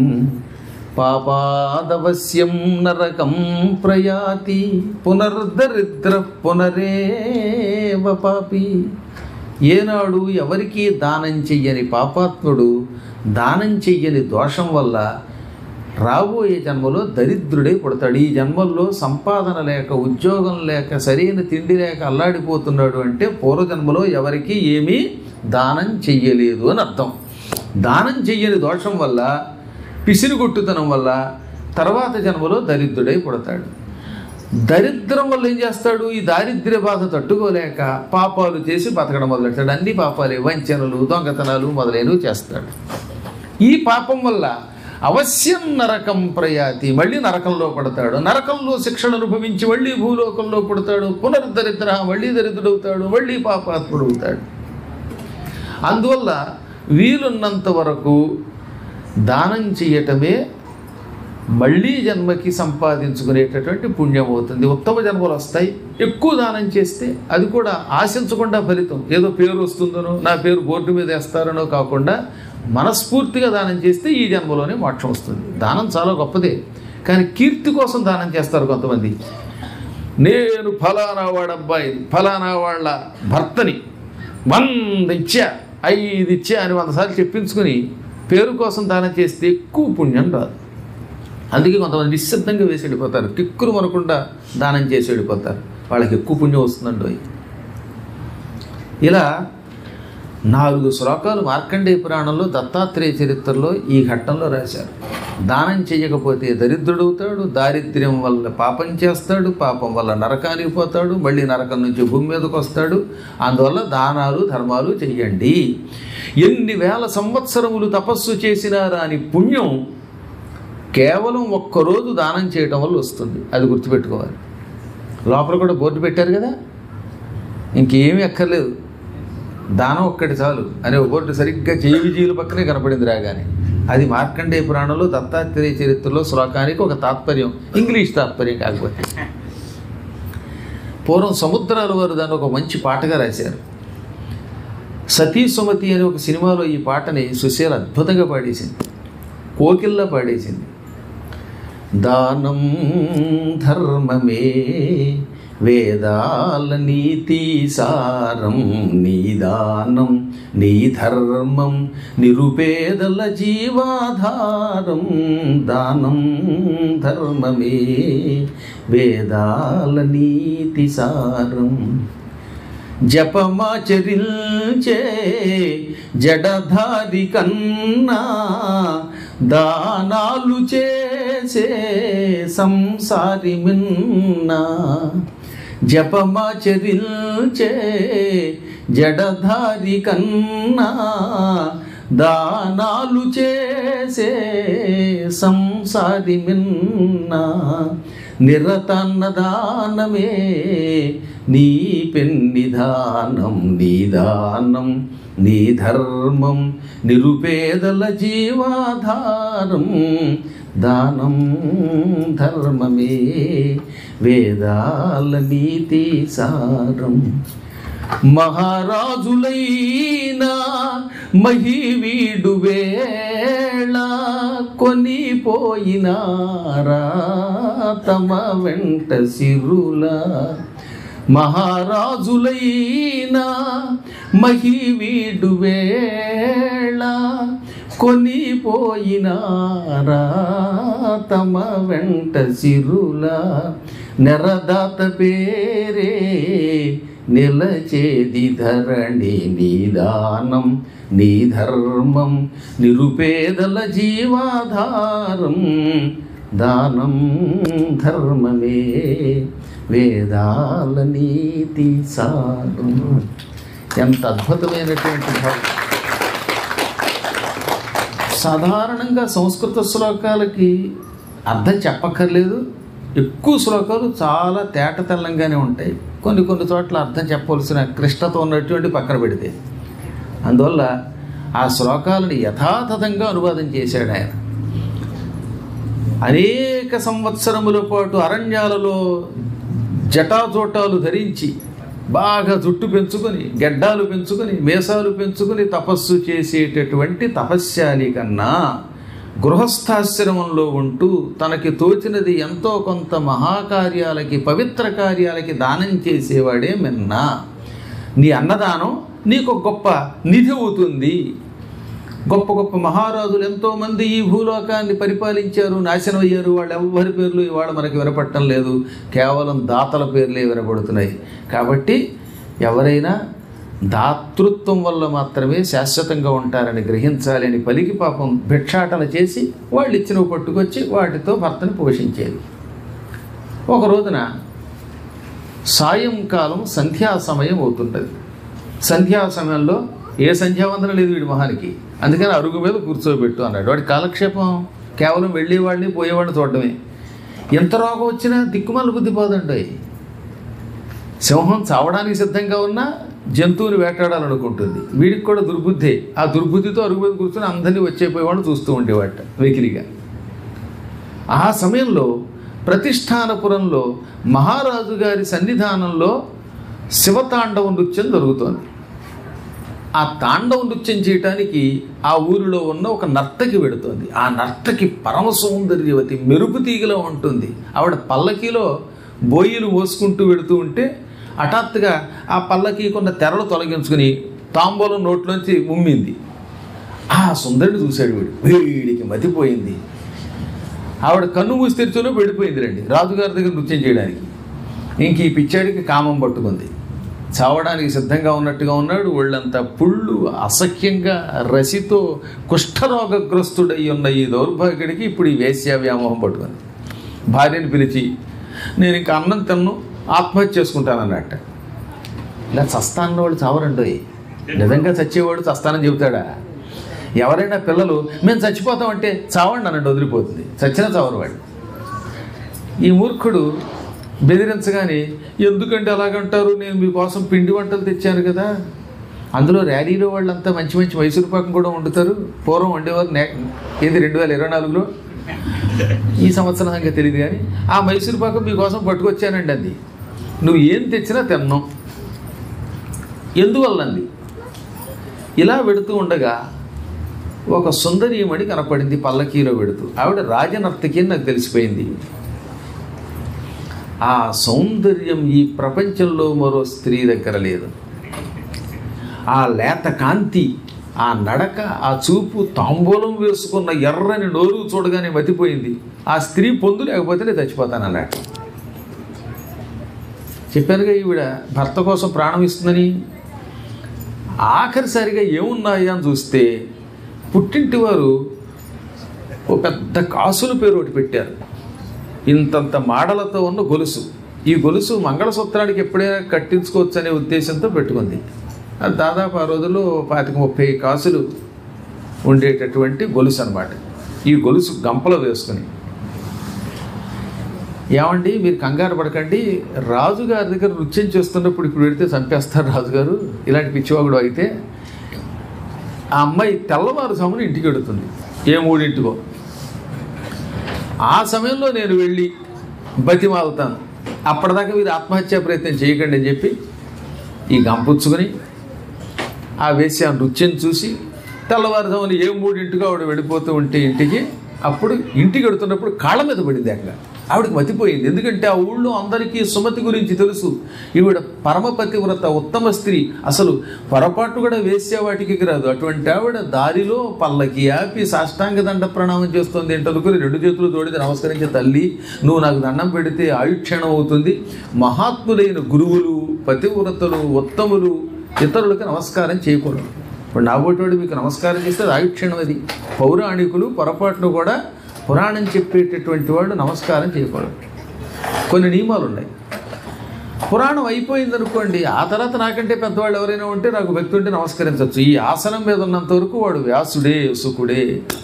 పాపాదవశ్యం నరకం ప్రయాతి పునర్దరిద్ర పునరేవ పాపి ఏనాడు ఎవరికీ దానం చెయ్యని పాపాత్ముడు దానం చెయ్యని దోషం వల్ల రాబోయే జన్మలో దరిద్రుడే పుడతాడు ఈ జన్మల్లో సంపాదన లేక ఉద్యోగం లేక సరైన తిండి లేక అల్లాడిపోతున్నాడు అంటే పూర్వజన్మలో ఎవరికి ఏమీ దానం చెయ్యలేదు అని అర్థం దానం చెయ్యని దోషం వల్ల పిసిరిగొట్టుతనం వల్ల తర్వాత జన్మలో దరిద్రుడై పుడతాడు దరిద్రం వల్ల ఏం చేస్తాడు ఈ దారిద్ర్య బాధ తట్టుకోలేక పాపాలు చేసి బతకడం మొదలెడతాడు అన్ని పాపాలే వంచనలు దొంగతనాలు మొదలైనవి చేస్తాడు ఈ పాపం వల్ల అవశ్యం నరకం ప్రయాతి మళ్ళీ నరకంలో పడతాడు నరకంలో శిక్షణ అనుభవించి మళ్ళీ భూలోకంలో పుడతాడు పునర్దరిద్ర మళ్ళీ దరిద్రుడవుతాడు మళ్ళీ పాపాత్ముడవుతాడు అందువల్ల వీలున్నంత వరకు దానం చేయటమే మళ్ళీ జన్మకి సంపాదించుకునేటటువంటి పుణ్యం అవుతుంది ఉత్తమ జన్మలు వస్తాయి ఎక్కువ దానం చేస్తే అది కూడా ఆశించకుండా ఫలితం ఏదో పేరు వస్తుందనో నా పేరు బోర్డు మీద వేస్తారనో కాకుండా మనస్ఫూర్తిగా దానం చేస్తే ఈ జన్మలోనే మోక్షం వస్తుంది దానం చాలా గొప్పదే కానీ కీర్తి కోసం దానం చేస్తారు కొంతమంది నేను ఫలానా వాడు అబ్బాయి ఫలానా వాళ్ళ భర్తని వంద ఇచ్చా ఐదు ఇచ్చా అని వంద సార్లు చెప్పించుకుని పేరు కోసం దానం చేస్తే ఎక్కువ పుణ్యం రాదు అందుకే కొంతమంది నిశ్శబ్దంగా వేసి వెళ్ళిపోతారు టిక్కురు మనకుండా దానం చేసి వెళ్ళిపోతారు వాళ్ళకి ఎక్కువ పుణ్యం వస్తుందండి ఇలా నాలుగు శ్లోకాలు మార్కండేయ పురాణంలో దత్తాత్రేయ చరిత్రలో ఈ ఘట్టంలో రాశారు దానం చేయకపోతే దరిద్రుడవుతాడు దారిద్ర్యం వల్ల పాపం చేస్తాడు పాపం వల్ల నరకానికి పోతాడు మళ్ళీ నరకం నుంచి భూమి మీదకి వస్తాడు అందువల్ల దానాలు ధర్మాలు చెయ్యండి ఎన్ని వేల సంవత్సరములు తపస్సు చేసినా రాని పుణ్యం కేవలం ఒక్కరోజు దానం చేయటం వల్ల వస్తుంది అది గుర్తుపెట్టుకోవాలి లోపల కూడా బోర్డు పెట్టారు కదా ఇంకేమీ అక్కర్లేదు దానం ఒక్కటి చాలు అనే ఒక బోర్డు సరిగ్గా చేయి విజయుల పక్కనే కనపడింది రాగానే అది మార్కండేయ పురాణంలో దత్తాత్రేయ చరిత్రలో శ్లోకానికి ఒక తాత్పర్యం ఇంగ్లీష్ తాత్పర్యం కాకపోతే పూర్వం సముద్రాల వారు దాన్ని ఒక మంచి పాటగా రాశారు సతీ సుమతి అనే ఒక సినిమాలో ఈ పాటని సుశీల అద్భుతంగా పాడేసింది కోకిల్లా పాడేసింది దానం ధర్మమే వేదాల నీతి సారం నీ దానం నీ ధర్మం నిరుపేదల జీవాధారం దానం ధర్మమే వేదాల నీతి సారం జపమాచరించే జడధారి కన్నా దానాలు చేసే సంసారి మిన్నా జపమాచరించే జడధారి కన్నా దానాలు చేసే సంసారి మిన్నా నిరతన్నదానమే నీ పెన్నిధానం నీ దానం నీ ధర్మం నిరుపేదల జీవాధారం దానం ధర్మమే వేదాల నీతి సారం మహారాజులైనా మహివీడు వేళ కొనిపోయినారా తమ వెంట సిరుల మహారాజులైనా మహివీడు వేళ కొనిపోయినారా తమ వెంట సిరుల నెరదాత పేరే నిలచేది ధరణి నిదానం నీ ధర్మం నిరుపేదల జీవాధారం దానం ధర్మమే వేదాల నీతి సారం ఎంత అద్భుతమైనటువంటి భావం సాధారణంగా సంస్కృత శ్లోకాలకి అర్థం చెప్పక్కర్లేదు ఎక్కువ శ్లోకాలు చాలా తేటతెల్లంగానే ఉంటాయి కొన్ని కొన్ని చోట్ల అర్థం చెప్పవలసిన క్లిష్టత ఉన్నటువంటి పక్కన పెడితే అందువల్ల ఆ శ్లోకాలను యథాతథంగా అనువాదం చేశాడు ఆయన అనేక సంవత్సరముల పాటు అరణ్యాలలో జటాజోటాలు ధరించి బాగా జుట్టు పెంచుకొని గెడ్డాలు పెంచుకొని మీసాలు పెంచుకొని తపస్సు చేసేటటువంటి తపస్యాలి కన్నా గృహస్థాశ్రమంలో ఉంటూ తనకి తోచినది ఎంతో కొంత మహాకార్యాలకి పవిత్ర కార్యాలకి దానం చేసేవాడే మిన్నా నీ అన్నదానం నీకు ఒక గొప్ప నిధి అవుతుంది గొప్ప గొప్ప మహారాజులు ఎంతోమంది ఈ భూలోకాన్ని పరిపాలించారు నాశనం అయ్యారు వాళ్ళు ఎవ్వరి పేర్లు ఇవాళ మనకి వినపట్టం లేదు కేవలం దాతల పేర్లే వినపడుతున్నాయి కాబట్టి ఎవరైనా దాతృత్వం వల్ల మాత్రమే శాశ్వతంగా ఉంటారని గ్రహించాలి అని పలికి పాపం భిక్షాటన చేసి వాళ్ళు ఇచ్చినవి పట్టుకొచ్చి వాటితో భర్తను పోషించేది ఒక రోజున సాయంకాలం సంధ్యా సమయం అవుతుంటుంది సంధ్యా సమయంలో ఏ సంధ్యావందనం లేదు వీడి మొహానికి అందుకని అరుగు మీద కూర్చోబెట్టు అన్నాడు వాడి కాలక్షేపం కేవలం వెళ్ళేవాడిని పోయేవాడిని చూడడమే ఎంత రోగం వచ్చినా దిక్కుమాల బుద్ధి పోదండి సింహం చావడానికి సిద్ధంగా ఉన్నా జంతువుని వేటాడాలనుకుంటుంది వీడికి కూడా దుర్బుద్ధి ఆ దుర్బుద్ధితో అరుగు మీద కూర్చొని అందరినీ వచ్చేపోయేవాడు చూస్తూ ఉండేవాట వెకిలిగా ఆ సమయంలో ప్రతిష్టానపురంలో మహారాజు గారి సన్నిధానంలో శివతాండవ నృత్యం జరుగుతోంది ఆ తాండవ నృత్యం చేయటానికి ఆ ఊరిలో ఉన్న ఒక నర్తకి వెడుతోంది ఆ నర్తకి పరమ సౌందర్యవతి మెరుపు తీగలో ఉంటుంది ఆవిడ పల్లకిలో బోయిలు మోసుకుంటూ వెడుతూ ఉంటే హఠాత్తుగా ఆ పల్లకి కొన్న తెరలు తొలగించుకుని తాంబూలం నోట్లోంచి ఉమ్మింది ఆ సుందరుడు చూశాడు వీడు వీడికి మతిపోయింది ఆవిడ కన్ను మూసి తెరిచోలో వెళ్ళిపోయింది రండి రాజుగారి దగ్గర నృత్యం చేయడానికి ఇంక ఈ పిచ్చాడికి కామం పట్టుకుంది చావడానికి సిద్ధంగా ఉన్నట్టుగా ఉన్నాడు ఒళ్ళంతా పుళ్ళు అసఖ్యంగా రసితో కుష్ఠరోగగ్రస్తుడై ఉన్న ఈ దౌర్భాగ్యుడికి ఇప్పుడు ఈ వేశ్య వ్యామోహం పట్టుకుంది భార్యని పిలిచి నేను ఇంకా అన్నం తిన్ను ఆత్మహత్య చేసుకుంటానన్నట్ట ఇలా చస్తాన్న వాడు చావరండోయ్ నిజంగా చచ్చేవాడు చస్తానని చెబుతాడా ఎవరైనా పిల్లలు మేము చచ్చిపోతామంటే చావండి అన్నట్టు వదిలిపోతుంది చచ్చినా చావరు వాడు ఈ మూర్ఖుడు బెదిరించగానే ఎందుకంటే అలాగంటారు నేను మీకోసం పిండి వంటలు తెచ్చాను కదా అందులో ర్యాలీలో వాళ్ళంతా మంచి మంచి మైసూరు పాకం కూడా వండుతారు పూర్వం వండేవారు నే ఏది రెండు వేల ఇరవై నాలుగులో ఈ సంవత్సరం సంగతి తెలియదు కానీ ఆ మైసూరు పాకం మీకోసం పట్టుకొచ్చానండి అంది నువ్వు ఏం తెచ్చినా తిన్నాం ఎందువల్లంది ఇలా వెడుతూ ఉండగా ఒక సుందరీమణి కనపడింది పల్లకీలో వెడుతూ ఆవిడ రాజనర్తకి అని నాకు తెలిసిపోయింది ఆ సౌందర్యం ఈ ప్రపంచంలో మరో స్త్రీ దగ్గర లేదు ఆ లేత కాంతి ఆ నడక ఆ చూపు తాంబూలం వేసుకున్న ఎర్రని నోరు చూడగానే మతిపోయింది ఆ స్త్రీ పొందు లేకపోతే నేను చచ్చిపోతాను అన్నట్టు చెప్పానుగా ఈవిడ భర్త కోసం ప్రాణం ఇస్తుందని ఆఖరిసారిగా ఏమున్నాయి అని చూస్తే పుట్టింటి వారు ఓ పెద్ద కాసుల పేరు ఒకటి పెట్టారు ఇంతంత మాడలతో ఉన్న గొలుసు ఈ గొలుసు మంగళసూత్రానికి ఎప్పుడైనా కట్టించుకోవచ్చు అనే ఉద్దేశంతో పెట్టుకుంది అది దాదాపు ఆ రోజుల్లో పాతిక ముప్పై కాసులు ఉండేటటువంటి గొలుసు అనమాట ఈ గొలుసు గంపలో వేసుకుని ఏమండి మీరు కంగారు పడకండి రాజుగారి దగ్గర నృత్యం చేస్తున్నప్పుడు ఇప్పుడు పెడితే చంపేస్తారు రాజుగారు ఇలాంటి పిచ్చివాగుడు అయితే ఆ అమ్మాయి తెల్లవారుజామున ఇంటికి వెడుతుంది ఏ మూడింటికో ఆ సమయంలో నేను వెళ్ళి బతిమాలుతాను అప్పటిదాకా మీరు ఆత్మహత్యా ప్రయత్నం చేయకండి అని చెప్పి ఈ గంపుచ్చుకొని ఆ వేశ్య నృత్యం చూసి తెల్లవారుజామున ఏ మూడింటికి ఆవిడ వెళ్ళిపోతూ ఉంటే ఇంటికి అప్పుడు ఇంటికి వెడుతున్నప్పుడు కాళ్ళ మీద పడింది అక్కడ ఆవిడకి మతిపోయింది ఎందుకంటే ఆ ఊళ్ళో అందరికీ సుమతి గురించి తెలుసు ఈవిడ పరమపతివ్రత ఉత్తమ స్త్రీ అసలు పొరపాటు కూడా వేసే వాటికి రాదు అటువంటి ఆవిడ దారిలో పల్లకి ఆపి సాష్టాంగ దండ ప్రణామం చేస్తుంది ఏంటనుకుని రెండు చేతులు తోడితే నమస్కరించే తల్లి నువ్వు నాకు దండం పెడితే ఆయుక్షణం అవుతుంది మహాత్ములైన గురువులు పతివ్రతలు ఉత్తములు ఇతరులకు నమస్కారం చేయకూడదు ఇప్పుడు నాబోటోడు మీకు నమస్కారం చేస్తే అది ఆయుక్షణం అది పౌరాణికులు పొరపాట్లు కూడా పురాణం చెప్పేటటువంటి వాళ్ళు నమస్కారం చేయకూడదు కొన్ని నియమాలు ఉన్నాయి పురాణం అయిపోయింది అనుకోండి ఆ తర్వాత నాకంటే పెద్దవాళ్ళు ఎవరైనా ఉంటే నాకు భక్తి ఉంటే నమస్కరించవచ్చు ఈ ఆసనం మీద ఉన్నంత వరకు వాడు వ్యాసుడే సుకుడే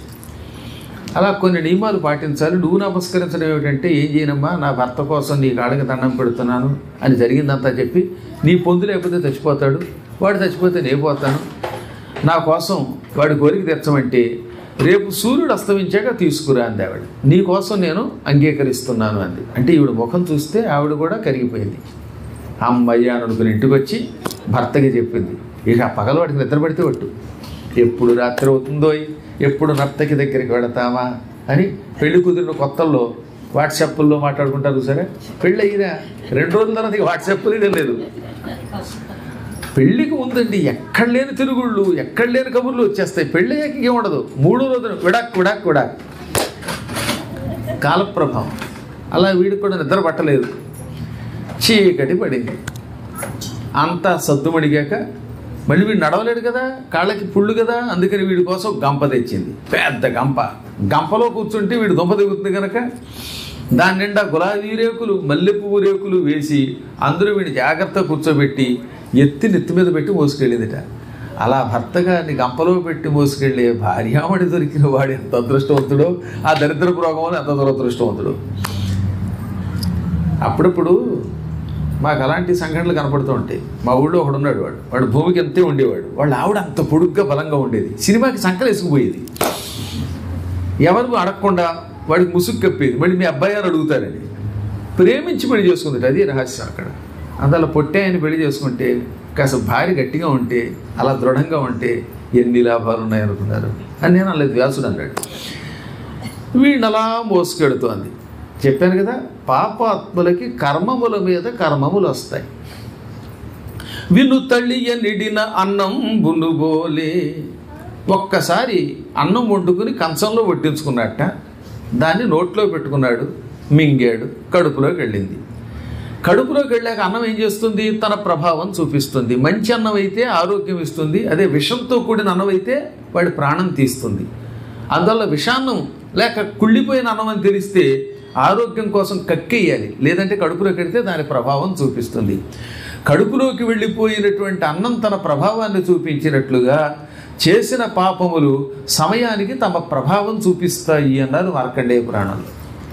అలా కొన్ని నియమాలు పాటించాలి నువ్వు నమస్కరించడం ఏమిటంటే ఏం చేయనమ్మా నా భర్త కోసం నీ కాళ్ళకి దండం పెడుతున్నాను అని జరిగిందంతా చెప్పి నీ పొందు లేకపోతే చచ్చిపోతాడు వాడు చచ్చిపోతే నేను పోతాను నా కోసం వాడి కోరిక తెచ్చమంటే రేపు సూర్యుడు అస్తమించాక తీసుకురా అంది ఆవిడ నీ కోసం నేను అంగీకరిస్తున్నాను అంది అంటే ఈవిడ ముఖం చూస్తే ఆవిడ కూడా కరిగిపోయింది అమ్మయ్య అని అనుకుని ఇంటికి వచ్చి భర్తకి చెప్పింది ఇక ఆ పగలవాడికి నిద్ర పడితే ఒట్టు ఎప్పుడు రాత్రి అవుతుందో ఎప్పుడు నర్తకి దగ్గరికి వెళతామా అని పెళ్లి కుదిరిన కొత్తల్లో వాట్సాప్లో మాట్లాడుకుంటారు సరే పెళ్ళి అయినా రెండు రోజుల తర్వాత ఇక వాట్సాప్లో లేదు పెళ్ళికి ఉందండి ఎక్కడ లేని తిరుగుళ్ళు ఎక్కడ లేని కబుర్లు వచ్చేస్తాయి పెళ్ళి అయ్యాక ఏం ఉండదు మూడో రోజున విడాక్ విడాక్ విడాక్ కాలప్రభావం అలా వీడికి కూడా నిద్ర పట్టలేదు చీకటి పడింది అంతా సద్దుమడిగాక మళ్ళీ వీడు నడవలేడు కదా కాళ్ళకి పుళ్ళు కదా అందుకని వీడి కోసం గంప తెచ్చింది పెద్ద గంప గంపలో కూర్చుంటే వీడు దుంప దిగుతుంది కనుక దాని నిండా గులాబీ రేకులు మల్లెపువ్వు రేకులు వేసి అందరూ వీడిని జాగ్రత్తగా కూర్చోబెట్టి ఎత్తి నెత్తి మీద పెట్టి మోసుకెళ్ళిందిట అలా భర్త గారిని గంపలో పెట్టి మోసుకెళ్ళే భార్యామణి దొరికిన వాడు ఎంత అదృష్టవంతుడో ఆ దరిద్రపు రోగంలో ఎంత దురదృష్టవంతుడు అప్పుడప్పుడు మాకు అలాంటి సంఘటనలు కనపడుతూ ఉంటాయి మా ఊళ్ళో ఒకడు ఉన్నాడు వాడు వాడు భూమికి అంతే ఉండేవాడు వాళ్ళ ఆవిడ అంత పొడుగ్గా బలంగా ఉండేది సినిమాకి సంకలు వేసుకుపోయేది ఎవరు అడగకుండా వాడికి ముసుగు కప్పేది మళ్ళీ మీ అబ్బాయి అని అడుగుతారని ప్రేమించి పెళ్లి చేసుకుంది అది రహస్యం అక్కడ అందులో పొట్టే ఆయన పెళ్లి చేసుకుంటే కాస్త భార్య గట్టిగా ఉంటే అలా దృఢంగా ఉంటే ఎన్ని లాభాలు ఉన్నాయనుకున్నారు అని నేను అనలేదు వ్యాసుడు అన్నాడు వీడిని అలా మోసుకెడుతోంది చెప్పాను కదా పాపాత్ములకి కర్మముల మీద కర్మములు వస్తాయి విను తల్లియ నిడిన అన్నం బునుబోలే ఒక్కసారి అన్నం వండుకుని కంచంలో వడ్డించుకున్నట్ట దాన్ని నోట్లో పెట్టుకున్నాడు మింగాడు కడుపులోకి వెళ్ళింది కడుపులోకి వెళ్ళాక అన్నం ఏం చేస్తుంది తన ప్రభావం చూపిస్తుంది మంచి అన్నం అయితే ఆరోగ్యం ఇస్తుంది అదే విషంతో కూడిన అన్నం అయితే వాడి ప్రాణం తీస్తుంది అందువల్ల విషాన్నం లేక కుళ్ళిపోయిన అన్నం అని తెలిస్తే ఆరోగ్యం కోసం కక్కేయాలి లేదంటే కడుపులోకి వెళితే దాని ప్రభావం చూపిస్తుంది కడుపులోకి వెళ్ళిపోయినటువంటి అన్నం తన ప్రభావాన్ని చూపించినట్లుగా చేసిన పాపములు సమయానికి తమ ప్రభావం చూపిస్తాయి అన్నారు మార్కండేయ పురాణంలో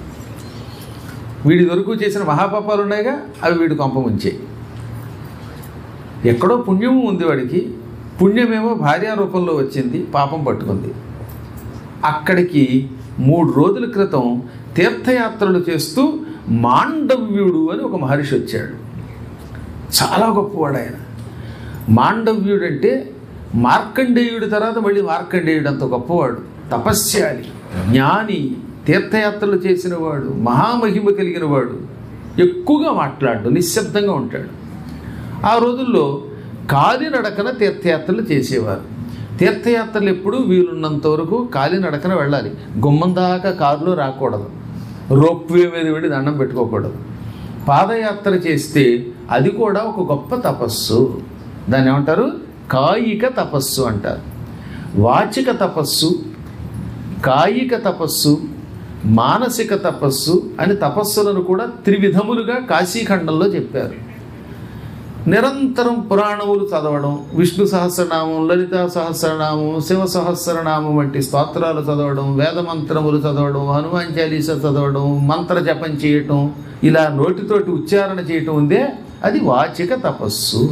వీడి వరకు చేసిన మహాపాపాలు ఉన్నాయిగా అవి వీడి కొంప ముంచాయి ఎక్కడో పుణ్యము ఉంది వాడికి పుణ్యమేమో భార్యా రూపంలో వచ్చింది పాపం పట్టుకుంది అక్కడికి మూడు రోజుల క్రితం తీర్థయాత్రలు చేస్తూ మాండవ్యుడు అని ఒక మహర్షి వచ్చాడు చాలా గొప్పవాడు ఆయన మాండవ్యుడు అంటే మార్కండేయుడి తర్వాత మళ్ళీ మార్కండేయుడు అంత గొప్పవాడు తపస్యాలి జ్ఞాని తీర్థయాత్రలు చేసినవాడు మహామహిమ కలిగిన వాడు ఎక్కువగా మాట్లాడు నిశ్శబ్దంగా ఉంటాడు ఆ రోజుల్లో కాలినడకన తీర్థయాత్రలు చేసేవారు తీర్థయాత్రలు ఎప్పుడూ వీలున్నంత వరకు కాలినడకన వెళ్ళాలి గుమ్మం దాకా కారులో రాకూడదు రోప్వే మీద వెళ్ళి దండం పెట్టుకోకూడదు పాదయాత్ర చేస్తే అది కూడా ఒక గొప్ప తపస్సు దాన్ని ఏమంటారు కాయిక తపస్సు అంటారు వాచిక తపస్సు కాయిక తపస్సు మానసిక తపస్సు అని తపస్సులను కూడా త్రివిధములుగా కాశీఖండంలో చెప్పారు నిరంతరం పురాణములు చదవడం విష్ణు సహస్రనామం లలితా సహస్రనామం శివ సహస్రనామం వంటి స్తోత్రాలు చదవడం వేద మంత్రములు చదవడం హనుమాన్ చాలీస చదవడం మంత్ర జపం చేయటం ఇలా నోటితోటి ఉచ్చారణ చేయటం ఉందే అది వాచిక తపస్సు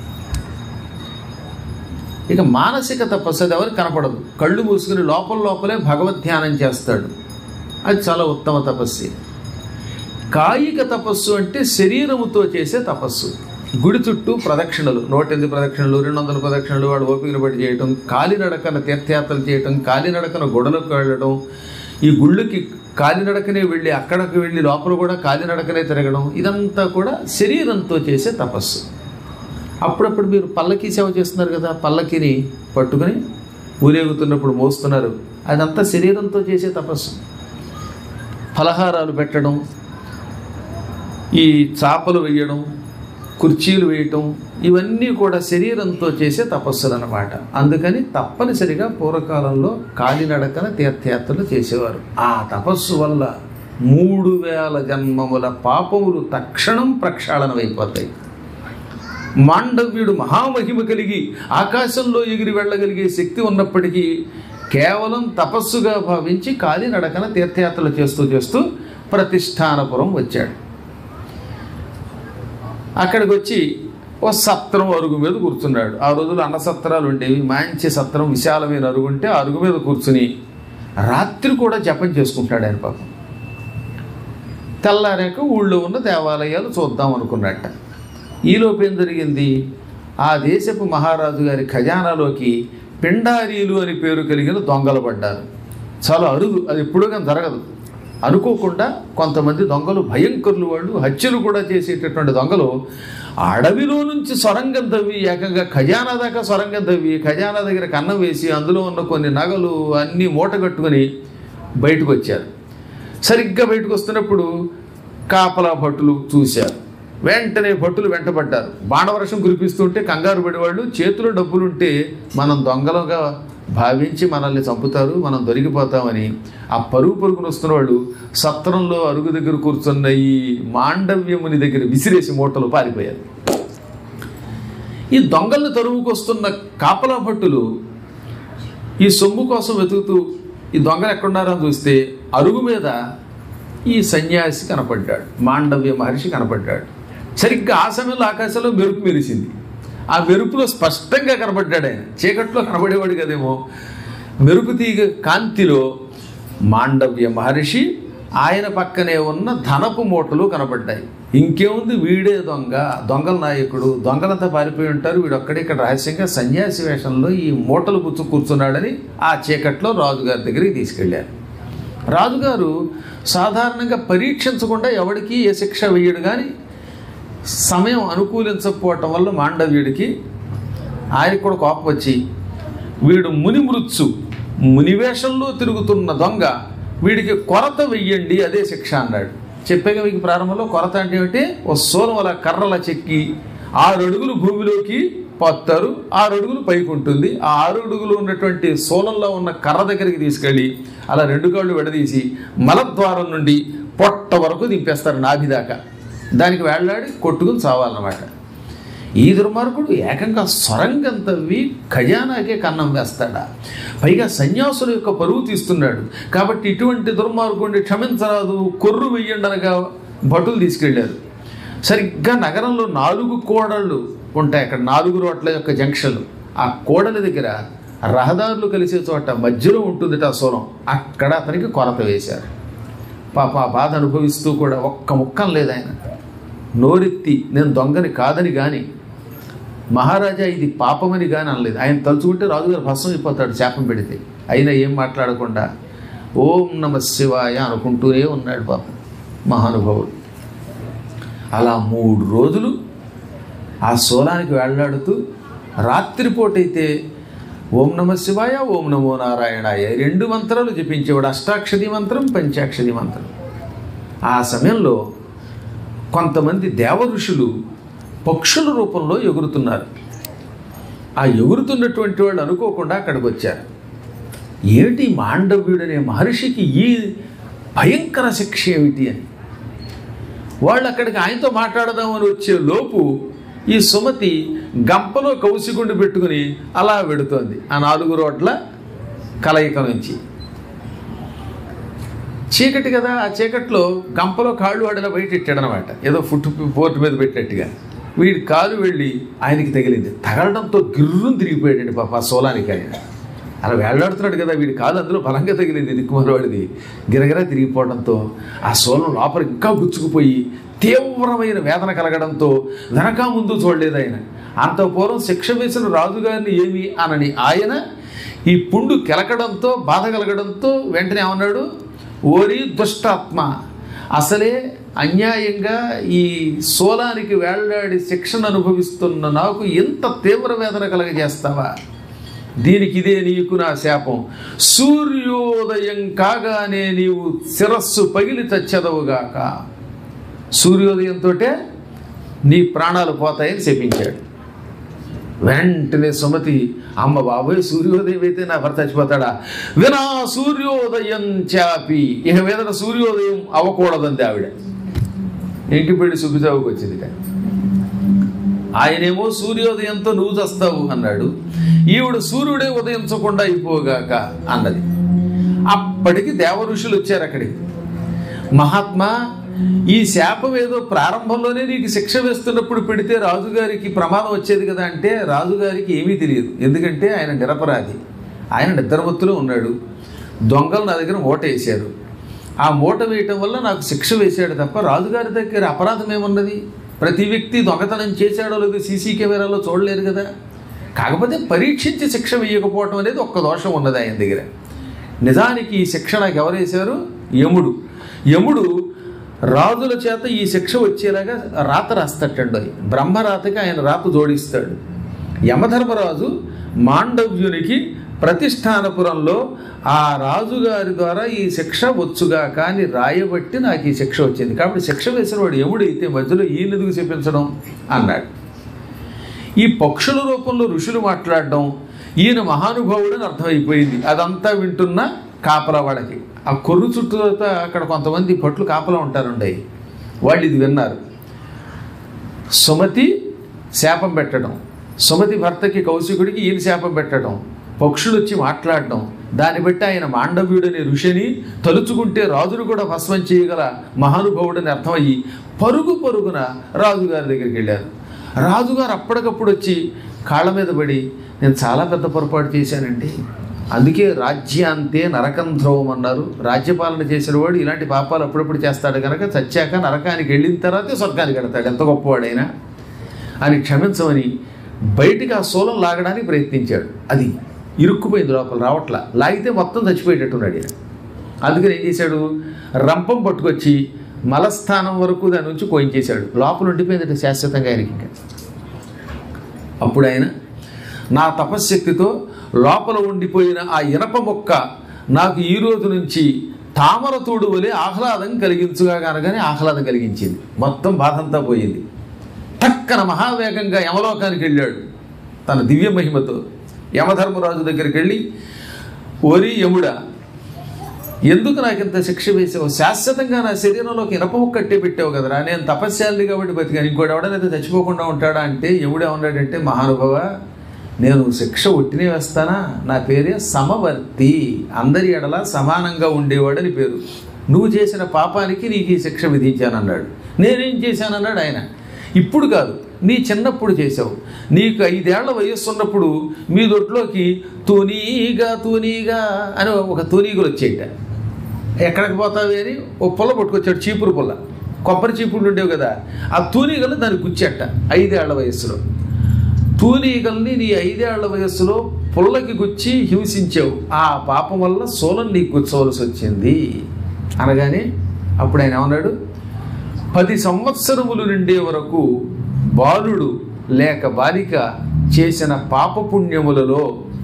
ఇక మానసిక తపస్సు అది ఎవరికి కనపడదు కళ్ళు మూసుకుని లోపల లోపలే భగవద్ ధ్యానం చేస్తాడు అది చాలా ఉత్తమ తపస్సు కాయిక తపస్సు అంటే శరీరముతో చేసే తపస్సు గుడి చుట్టూ ప్రదక్షిణలు నూట ఎనిమిది ప్రదక్షిణలు రెండు వందల ప్రదక్షిణలు వాడు ఓపికను బట్టి చేయటం కాలినడకన తీర్థయాత్రలు చేయటం కాలినడకన గుడలకు వెళ్ళడం ఈ గుళ్ళకి కాలినడకనే వెళ్ళి అక్కడికి వెళ్ళి లోపల కూడా కాలినడకనే తిరగడం ఇదంతా కూడా శరీరంతో చేసే తపస్సు అప్పుడప్పుడు మీరు పల్లకి సేవ చేస్తున్నారు కదా పల్లకిని పట్టుకుని ఊరేగుతున్నప్పుడు మోస్తున్నారు అదంతా శరీరంతో చేసే తపస్సు ఫలహారాలు పెట్టడం ఈ చాపలు వేయడం కుర్చీలు వేయటం ఇవన్నీ కూడా శరీరంతో చేసే తపస్సులు అనమాట అందుకని తప్పనిసరిగా పూర్వకాలంలో కాలినడకన తీర్థయాత్రలు చేసేవారు ఆ తపస్సు వల్ల మూడు వేల జన్మముల పాపములు తక్షణం ప్రక్షాళనమైపోతాయి మాండవ్యుడు మహామహిమ కలిగి ఆకాశంలో ఎగిరి వెళ్ళగలిగే శక్తి ఉన్నప్పటికీ కేవలం తపస్సుగా భావించి కాలినడకన తీర్థయాత్రలు చేస్తూ చేస్తూ ప్రతిష్టానపురం వచ్చాడు అక్కడికి వచ్చి ఓ సత్రం అరుగు మీద కూర్చున్నాడు ఆ రోజులు అన్న సత్రాలు ఉండేవి మంచి సత్రం విశాలమైన అరుగు ఉంటే ఆ అరుగు మీద కూర్చుని రాత్రి కూడా జపం చేసుకుంటాడు ఆయన పాపం తెల్లారాక ఊళ్ళో ఉన్న దేవాలయాలు చూద్దాం అనుకున్నట్ట ఈలోపు ఏం జరిగింది ఆ దేశపు మహారాజు గారి ఖజానాలోకి పిండారీలు అని పేరు కలిగిన దొంగలు పడ్డారు చాలా అరుదు అది ఎప్పుడూ కానీ జరగదు అనుకోకుండా కొంతమంది దొంగలు భయంకరులు వాళ్ళు హత్యలు కూడా చేసేటటువంటి దొంగలు అడవిలో నుంచి సొరంగం తవ్వి ఏకంగా ఖజానా దాకా సొరంగం తవ్వి ఖజానా దగ్గర కన్నం వేసి అందులో ఉన్న కొన్ని నగలు అన్నీ మూట కట్టుకొని బయటకు వచ్చారు సరిగ్గా బయటకు వస్తున్నప్పుడు కాపలా భటులు చూశారు వెంటనే భటులు వెంటబడ్డారు బాణవర్షం కురిపిస్తుంటే కంగారు పడేవాళ్ళు చేతిలో డబ్బులుంటే మనం దొంగలుగా భావించి మనల్ని చంపుతారు మనం దొరికిపోతామని ఆ పరుగు పరుగున వస్తున్న వాళ్ళు సత్రంలో అరుగు దగ్గర కూర్చున్న ఈ మాండవ్యముని దగ్గర విసిరేసి మూటలు పారిపోయారు ఈ దొంగల్ని తరువుకొస్తున్న కాపలా భట్టులు ఈ సొమ్ము కోసం వెతుకుతూ ఈ దొంగలు ఎక్కడున్నారో అని చూస్తే అరుగు మీద ఈ సన్యాసి కనపడ్డాడు మాండవ్య మహర్షి కనపడ్డాడు సరిగ్గా ఆ సమయంలో ఆకాశంలో మెరుపు మెరిసింది ఆ మెరుపులో స్పష్టంగా కనపడ్డాడు ఆయన చీకట్లో కనబడేవాడు కదేమో మెరుపు తీగ కాంతిలో మాండవ్య మహర్షి ఆయన పక్కనే ఉన్న ధనపు మూటలు కనబడ్డాయి ఇంకేముంది వీడే దొంగ దొంగల నాయకుడు దొంగలంతా పారిపోయి ఉంటారు వీడు ఒక్కడే ఇక్కడ రహస్యంగా సన్యాసి వేషంలో ఈ మూటలు పుచ్చు కూర్చున్నాడని ఆ చీకట్లో రాజుగారి దగ్గరికి తీసుకెళ్ళారు రాజుగారు సాధారణంగా పరీక్షించకుండా ఎవడికి ఏ శిక్ష వేయడు కానీ సమయం అనుకూలించకపోవటం వల్ల మాండవ్యుడికి ఆయనకు కూడా కోపం వచ్చి వీడు ముని మృత్సు మునివేషంలో తిరుగుతున్న దొంగ వీడికి కొరత వెయ్యండి అదే శిక్ష అన్నాడు చెప్పాక మీకు ప్రారంభంలో కొరత అంటే ఏమిటి ఓ సోలం అలా కర్రల చెక్కి ఆరు అడుగులు భూమిలోకి పోతారు ఆరు అడుగులు పైకి ఉంటుంది ఆ ఆరు అడుగులు ఉన్నటువంటి సోలంలో ఉన్న కర్ర దగ్గరికి తీసుకెళ్ళి అలా రెండు కాళ్ళు విడదీసి మలద్వారం నుండి పొట్ట వరకు దింపేస్తారు నాభి దాకా దానికి వేళ్లాడి కొట్టుకుని చావాలన్నమాట ఈ దుర్మార్గుడు ఏకంగా సొరంగం తవ్వి ఖజానాకే కన్నం వేస్తాడా పైగా సన్యాసుల యొక్క పరువు తీస్తున్నాడు కాబట్టి ఇటువంటి దుర్మార్గుడిని క్షమించరాదు కొర్రు వెయ్యండి అనగా భటులు తీసుకెళ్లారు సరిగ్గా నగరంలో నాలుగు కోడళ్ళు ఉంటాయి అక్కడ నాలుగు రోడ్ల యొక్క జంక్షన్లు ఆ కోడల దగ్గర రహదారులు కలిసే చోట మధ్యలో ఉంటుంది ఆ సోలం అక్కడ అతనికి కొరత వేశారు పాప ఆ బాధ అనుభవిస్తూ కూడా ఒక్క ముక్కం లేదు ఆయన నోరెత్తి నేను దొంగని కాదని కానీ మహారాజా ఇది పాపమని కానీ అనలేదు ఆయన తలుచుకుంటే రాజుగారు భస్మం అయిపోతాడు శాపం పెడితే అయినా ఏం మాట్లాడకుండా ఓం నమ శివాయ అనుకుంటూనే ఉన్నాడు పాపం మహానుభావుడు అలా మూడు రోజులు ఆ సోలానికి వేళ్లాడుతూ రాత్రిపూట అయితే ఓం నమ శివాయ ఓం నమో నారాయణాయ ఈ రెండు మంత్రాలు జపించేవాడు అష్టాక్షరి మంత్రం పంచాక్షరి మంత్రం ఆ సమయంలో కొంతమంది దేవ ఋషులు పక్షుల రూపంలో ఎగురుతున్నారు ఆ ఎగురుతున్నటువంటి వాళ్ళు అనుకోకుండా అక్కడికి వచ్చారు ఏమిటి మాండవ్యుడు అనే మహర్షికి ఈ భయంకర శిక్ష ఏమిటి అని వాళ్ళు అక్కడికి ఆయనతో మాట్లాడదామని వచ్చే లోపు ఈ సుమతి గంపలో కౌసిగుండు పెట్టుకుని అలా వెడుతోంది ఆ నాలుగు రోడ్ల కలయిక నుంచి చీకటి కదా ఆ చీకట్లో గంపలో కాళ్ళు వాడిలా బయట ఎట్టాడనమాట ఏదో ఫుట్ పోర్ట్ మీద పెట్టినట్టుగా వీడి కాలు వెళ్ళి ఆయనకి తగిలింది తగలడంతో గిర్రం తిరిగిపోయాడండి పాప ఆ సోలానికి ఆయన అలా వేళ్లాడుతున్నాడు కదా వీడి కాలు అందులో బలంగా తగిలింది దిక్కుమాలవాడిది గిరగిరా తిరిగిపోవడంతో ఆ సోలం లోపల ఇంకా గుచ్చుకుపోయి తీవ్రమైన వేదన కలగడంతో వెనక ముందు చూడలేదు ఆయన అంత పూర్వం శిక్ష వేసిన రాజుగారిని ఏమి అనని ఆయన ఈ పుండు కెలకడంతో బాధ కలగడంతో వెంటనే ఏమన్నాడు ఓరి దుష్టాత్మ అసలే అన్యాయంగా ఈ సోలానికి వేళ్లాడి శిక్షణ అనుభవిస్తున్న నాకు ఎంత తీవ్ర వేదన కలగజేస్తావా దీనికి ఇదే నీకు నా శాపం సూర్యోదయం కాగానే నీవు శిరస్సు పగిలి చచ్చెదవుగాక సూర్యోదయంతో నీ ప్రాణాలు పోతాయని శపించాడు వెంటనే సుమతి అమ్మ బాబోయ్ సూర్యోదయం అయితే నా భర్త చచ్చిపోతాడా వినా సూర్యోదయం చాపి ఇక మీద సూర్యోదయం అవ్వకూడదంది ఆవిడ ఇంటి పెళ్లి సుబ్బిచావుకి వచ్చింది ఇక. ఆయనేమో సూర్యోదయంతో నువ్వు చస్తావు అన్నాడు ఈవిడ సూర్యుడే ఉదయించకుండా అయిపోగాక అన్నది అప్పటికి దేవ ఋషులు వచ్చారు అక్కడికి మహాత్మా ఈ శాపం ఏదో ప్రారంభంలోనే నీకు శిక్ష వేస్తున్నప్పుడు పెడితే రాజుగారికి ప్రమాదం వచ్చేది కదా అంటే రాజుగారికి ఏమీ తెలియదు ఎందుకంటే ఆయన నిరపరాధి ఆయన నిద్రమత్తులో ఉన్నాడు దొంగలు నా దగ్గర మూట వేశారు ఆ మూట వేయటం వల్ల నాకు శిక్ష వేశాడు తప్ప రాజుగారి దగ్గర అపరాధం ఏమున్నది ప్రతి వ్యక్తి దొంగతనం చేశాడో లేదో సీసీ కెమెరాలో చూడలేరు కదా కాకపోతే పరీక్షించి శిక్ష వేయకపోవటం అనేది ఒక్క దోషం ఉన్నది ఆయన దగ్గర నిజానికి ఈ శిక్ష నాకు ఎవరు వేశారు యముడు యముడు రాజుల చేత ఈ శిక్ష వచ్చేలాగా రాత రాస్తటండి బ్రహ్మరాతకి ఆయన రాత జోడిస్తాడు యమధర్మరాజు మాండవ్యునికి ప్రతిష్టానపురంలో ఆ రాజుగారి ద్వారా ఈ శిక్ష వచ్చుగా కానీ రాయబట్టి నాకు ఈ శిక్ష వచ్చింది కాబట్టి శిక్ష వేసిన వాడు ఎముడైతే మధ్యలో ఈయనెదుగు చెప్పించడం అన్నాడు ఈ పక్షుల రూపంలో ఋషులు మాట్లాడడం ఈయన మహానుభావుడని అర్థమైపోయింది అదంతా వింటున్న కాపలా వాళ్ళకి ఆ కొర్రు చుట్టూ అక్కడ కొంతమంది పట్లు కాపలా ఉంటారుండే వాళ్ళు ఇది విన్నారు సుమతి శాపం పెట్టడం సుమతి భర్తకి కౌశికుడికి ఈయన శాపం పెట్టడం పక్షులు వచ్చి మాట్లాడడం దాన్ని బట్టి ఆయన మాండవ్యుడనే ఋషిని తలుచుకుంటే రాజును కూడా భస్మం చేయగల మహానుభావుడని అర్థమయ్యి పరుగు పరుగున రాజుగారి దగ్గరికి వెళ్ళారు రాజుగారు అప్పటికప్పుడు వచ్చి కాళ్ళ మీద పడి నేను చాలా పెద్ద పొరపాటు చేశానండి అందుకే రాజ్యాంతే నరకం ధ్రువం అన్నారు రాజ్యపాలన చేసిన వాడు ఇలాంటి పాపాలు అప్పుడప్పుడు చేస్తాడు కనుక చచ్చాక నరకానికి వెళ్ళిన తర్వాతే స్వర్గానికి వెడతాడు ఎంత గొప్పవాడైనా అని క్షమించమని బయటికి ఆ శూలం లాగడానికి ప్రయత్నించాడు అది ఇరుక్కుపోయింది లోపల రావట్లా లాగితే మొత్తం చచ్చిపోయేటట్టున్నాడు ఈయన అందుకని ఏం చేశాడు రంపం పట్టుకొచ్చి మలస్థానం వరకు దాని నుంచి కోయించేశాడు లోపల ఉండిపోయిందట శాశ్వతంగా ఆయనకి ఇంకా అప్పుడు ఆయన నా తపశ్శక్తితో లోపల ఉండిపోయిన ఆ ఇనప మొక్క నాకు ఈ రోజు నుంచి తామరతోడు వలె ఆహ్లాదం కలిగించుగా కనుకనే ఆహ్లాదం కలిగించింది మొత్తం బాధంతా పోయింది టక్కన మహావేగంగా యమలోకానికి వెళ్ళాడు తన దివ్య మహిమతో యమధర్మరాజు దగ్గరికి వెళ్ళి ఓరి యముడా ఎందుకు నాకు ఇంత శిక్ష వేసావు శాశ్వతంగా నా శరీరంలోకి ఇనపము కట్టే పెట్టావు కదరా నేను తపస్యాలి కాబట్టి బతికాను ఇంకోటి ఎవడనైతే చచ్చిపోకుండా ఉంటాడా అంటే ఎవడే ఉన్నాడంటే మహానుభవ నేను శిక్ష ఒట్టినే వేస్తానా నా పేరే సమవర్తి అందరి ఎడల సమానంగా ఉండేవాడని పేరు నువ్వు చేసిన పాపానికి నీకు ఈ శిక్ష విధించానన్నాడు నేనేం చేశానన్నాడు ఆయన ఇప్పుడు కాదు నీ చిన్నప్పుడు చేసావు నీకు ఐదేళ్ల వయస్సు ఉన్నప్పుడు మీ దొడ్లోకి తూనీగా తూనీగా అని ఒక తూనీగులు వచ్చేయట ఎక్కడికి పోతావి అని ఓ పుల్ల పట్టుకొచ్చాడు చీపురు పుల్ల కొబ్బరి చీపురులు ఉండేవి కదా ఆ తూనీగలు దానికి గుచ్చేట ఐదేళ్ల వయస్సులో తూనీగల్ని నీ ఐదేళ్ల వయస్సులో పుల్లకి గుచ్చి హింసించావు ఆ పాపం వల్ల సోలం నీకు గుచ్చవలసి వచ్చింది అనగానే అప్పుడు ఆయన ఏమన్నాడు పది సంవత్సరములు నిండే వరకు బాలుడు లేక బాలిక చేసిన పాపపుణ్యములలో